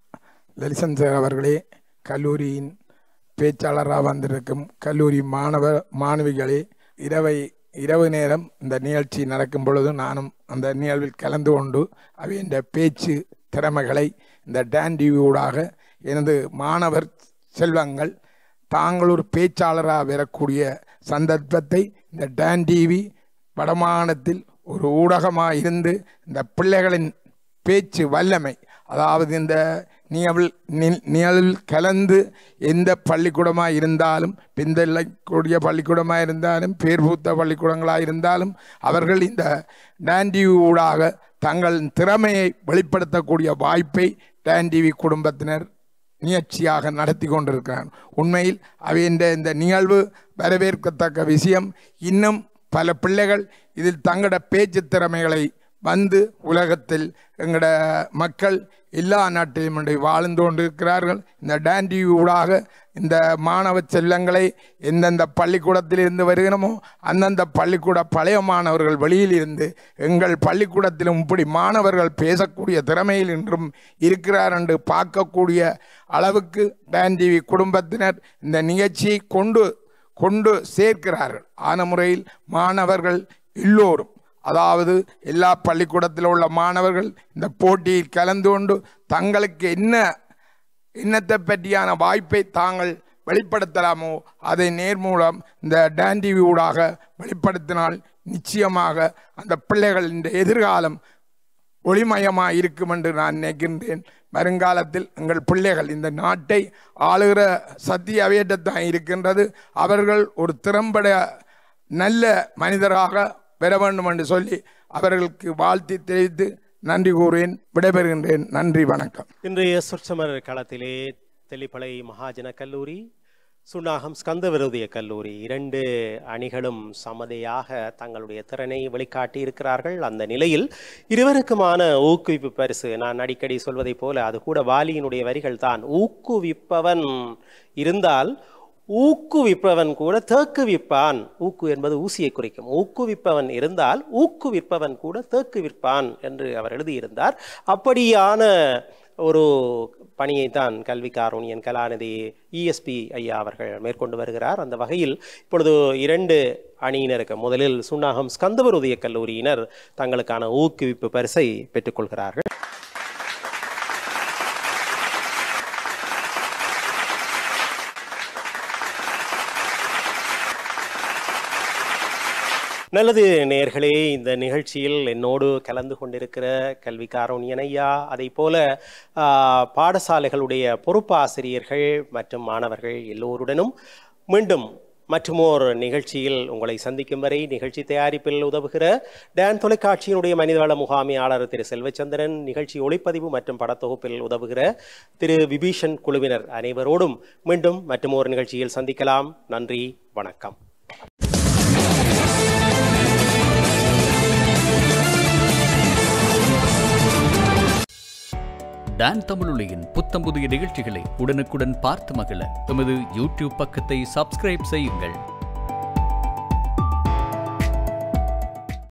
லலிசன் சார் அவர்களே கல்லூரியின் பேச்சாளராக வந்திருக்கும் கல்லூரி மாணவ மாணவிகளே இரவை இரவு நேரம் இந்த நிகழ்ச்சி நடக்கும் பொழுது நானும் அந்த நிகழ்வில் கலந்து கொண்டு அவையின் பேச்சு திறமைகளை இந்த டான் டிவி ஊடாக எனது மாணவர் செல்வங்கள் தாங்கள் ஒரு பேச்சாளராக வரக்கூடிய சந்தர்ப்பத்தை இந்த டான் டிவி வடமாநிலத்தில் ஒரு ஊடகமாக இருந்து இந்த பிள்ளைகளின் பேச்சு வல்லமை அதாவது இந்த நிகழ்வில் நி- நிகழ்வில் கலந்து எந்த பள்ளிக்கூடமாக இருந்தாலும் பிந்தள்ளக்கூடிய பள்ளிக்கூடமாக இருந்தாலும் பேர் பூத்த பள்ளிக்கூடங்களாக இருந்தாலும் அவர்கள் இந்த டான் டிவி ஊடாக தங்கள் திறமையை வெளிப்படுத்தக்கூடிய வாய்ப்பை டான் டிவி குடும்பத்தினர் முயற்சியாக நடத்தி கொண்டிருக்கிறான் உண்மையில் அவையின் இந்த நிகழ்வு வரவேற்கத்தக்க விஷயம் இன்னும் பல பிள்ளைகள் இதில் தங்களோட பேச்சு திறமைகளை வந்து உலகத்தில் எங்களோட மக்கள் எல்லா நாட்டிலும் இன்று வாழ்ந்து கொண்டிருக்கிறார்கள் இந்த டாண்டி ஊடாக இந்த மாணவ செல்லங்களை எந்தெந்த பள்ளிக்கூடத்தில் இருந்து வருகிறோமோ அந்தந்த பள்ளிக்கூட பழைய மாணவர்கள் வெளியில் இருந்து எங்கள் பள்ளிக்கூடத்திலும் இப்படி மாணவர்கள் பேசக்கூடிய திறமையில் இன்றும் இருக்கிறார் என்று பார்க்கக்கூடிய அளவுக்கு டான் டிவி குடும்பத்தினர் இந்த நிகழ்ச்சியை கொண்டு கொண்டு சேர்க்கிறார்கள் ஆன முறையில் மாணவர்கள் எல்லோரும் அதாவது எல்லா பள்ளிக்கூடத்தில் உள்ள மாணவர்கள் இந்த போட்டியில் கலந்து கொண்டு தங்களுக்கு என்ன எண்ணத்தை பற்றியான வாய்ப்பை தாங்கள் வெளிப்படுத்தலாமோ அதை நேர் மூலம் இந்த டான் டிவி ஊடாக வெளிப்படுத்தினால் நிச்சயமாக அந்த பிள்ளைகளின் எதிர்காலம் ஒளிமயமாக இருக்கும் என்று நான் நினைக்கின்றேன் வருங்காலத்தில் எங்கள் பிள்ளைகள் இந்த நாட்டை ஆளுகிற சத்திய அவையத்தான் இருக்கின்றது அவர்கள் ஒரு திறம்பட நல்ல மனிதராக பெற வேண்டும் என்று சொல்லி அவர்களுக்கு வாழ்த்தி தெரிவித்து நன்றி கூறுவேன் விடைபெறுகின்றேன் நன்றி வணக்கம் இன்றைய சொற்சமர் களத்திலே தெல்லிப்பளை மகாஜன கல்லூரி சுண்ணாகம் ஸ்கந்த விரோதிய கல்லூரி இரண்டு அணிகளும் சமதையாக தங்களுடைய திறனை வெளிக்காட்டி இருக்கிறார்கள் அந்த நிலையில் இருவருக்குமான ஊக்குவிப்பு பரிசு நான் அடிக்கடி சொல்வதைப் போல அது கூட வாலியினுடைய வரிகள் தான் ஊக்குவிப்பவன் இருந்தால் ஊக்குவிப்பவன் கூட தேக்குவிப்பான் ஊக்கு என்பது ஊசியை குறிக்கும் ஊக்குவிப்பவன் இருந்தால் ஊக்குவிப்பவன் கூட தேக்குவிப்பான் என்று அவர் எழுதியிருந்தார் அப்படியான ஒரு பணியைத்தான் கல்வி காரூணியன் கலாநிதி இஎஸ்பி ஐயா அவர்கள் மேற்கொண்டு வருகிறார் அந்த வகையில் இப்பொழுது இரண்டு அணியினருக்கு முதலில் சுண்ணாகம் ஸ்கந்தவருதய கல்லூரியினர் தங்களுக்கான ஊக்குவிப்பு பரிசை பெற்றுக்கொள்கிறார்கள் நல்லது நேர்களே இந்த நிகழ்ச்சியில் என்னோடு கலந்து கொண்டிருக்கிற கல்வி காரோணியன் ஐயா அதை போல ஆ, பாடசாலைகளுடைய பொறுப்பாசிரியர்கள் மற்றும் மாணவர்கள் எல்லோருடனும் மீண்டும் மற்றுமோர் நிகழ்ச்சியில் உங்களை சந்திக்கும் வரை நிகழ்ச்சி தயாரிப்பில் உதவுகிற டான் தொலைக்காட்சியினுடைய மனிதவள முகாமையாளர் திரு செல்வச்சந்திரன் நிகழ்ச்சி ஒளிப்பதிவு மற்றும் படத்தொகுப்பில் உதவுகிற திரு விபீஷன் குழுவினர் அனைவரோடும் மீண்டும் மற்றுமோர் நிகழ்ச்சியில் சந்திக்கலாம் நன்றி வணக்கம் டான் தமிழொலியின் புத்தம் புதிய நிகழ்ச்சிகளை உடனுக்குடன் பார்த்து மகிழ எமது யூடியூப் பக்கத்தை சப்ஸ்கிரைப் செய்யுங்கள்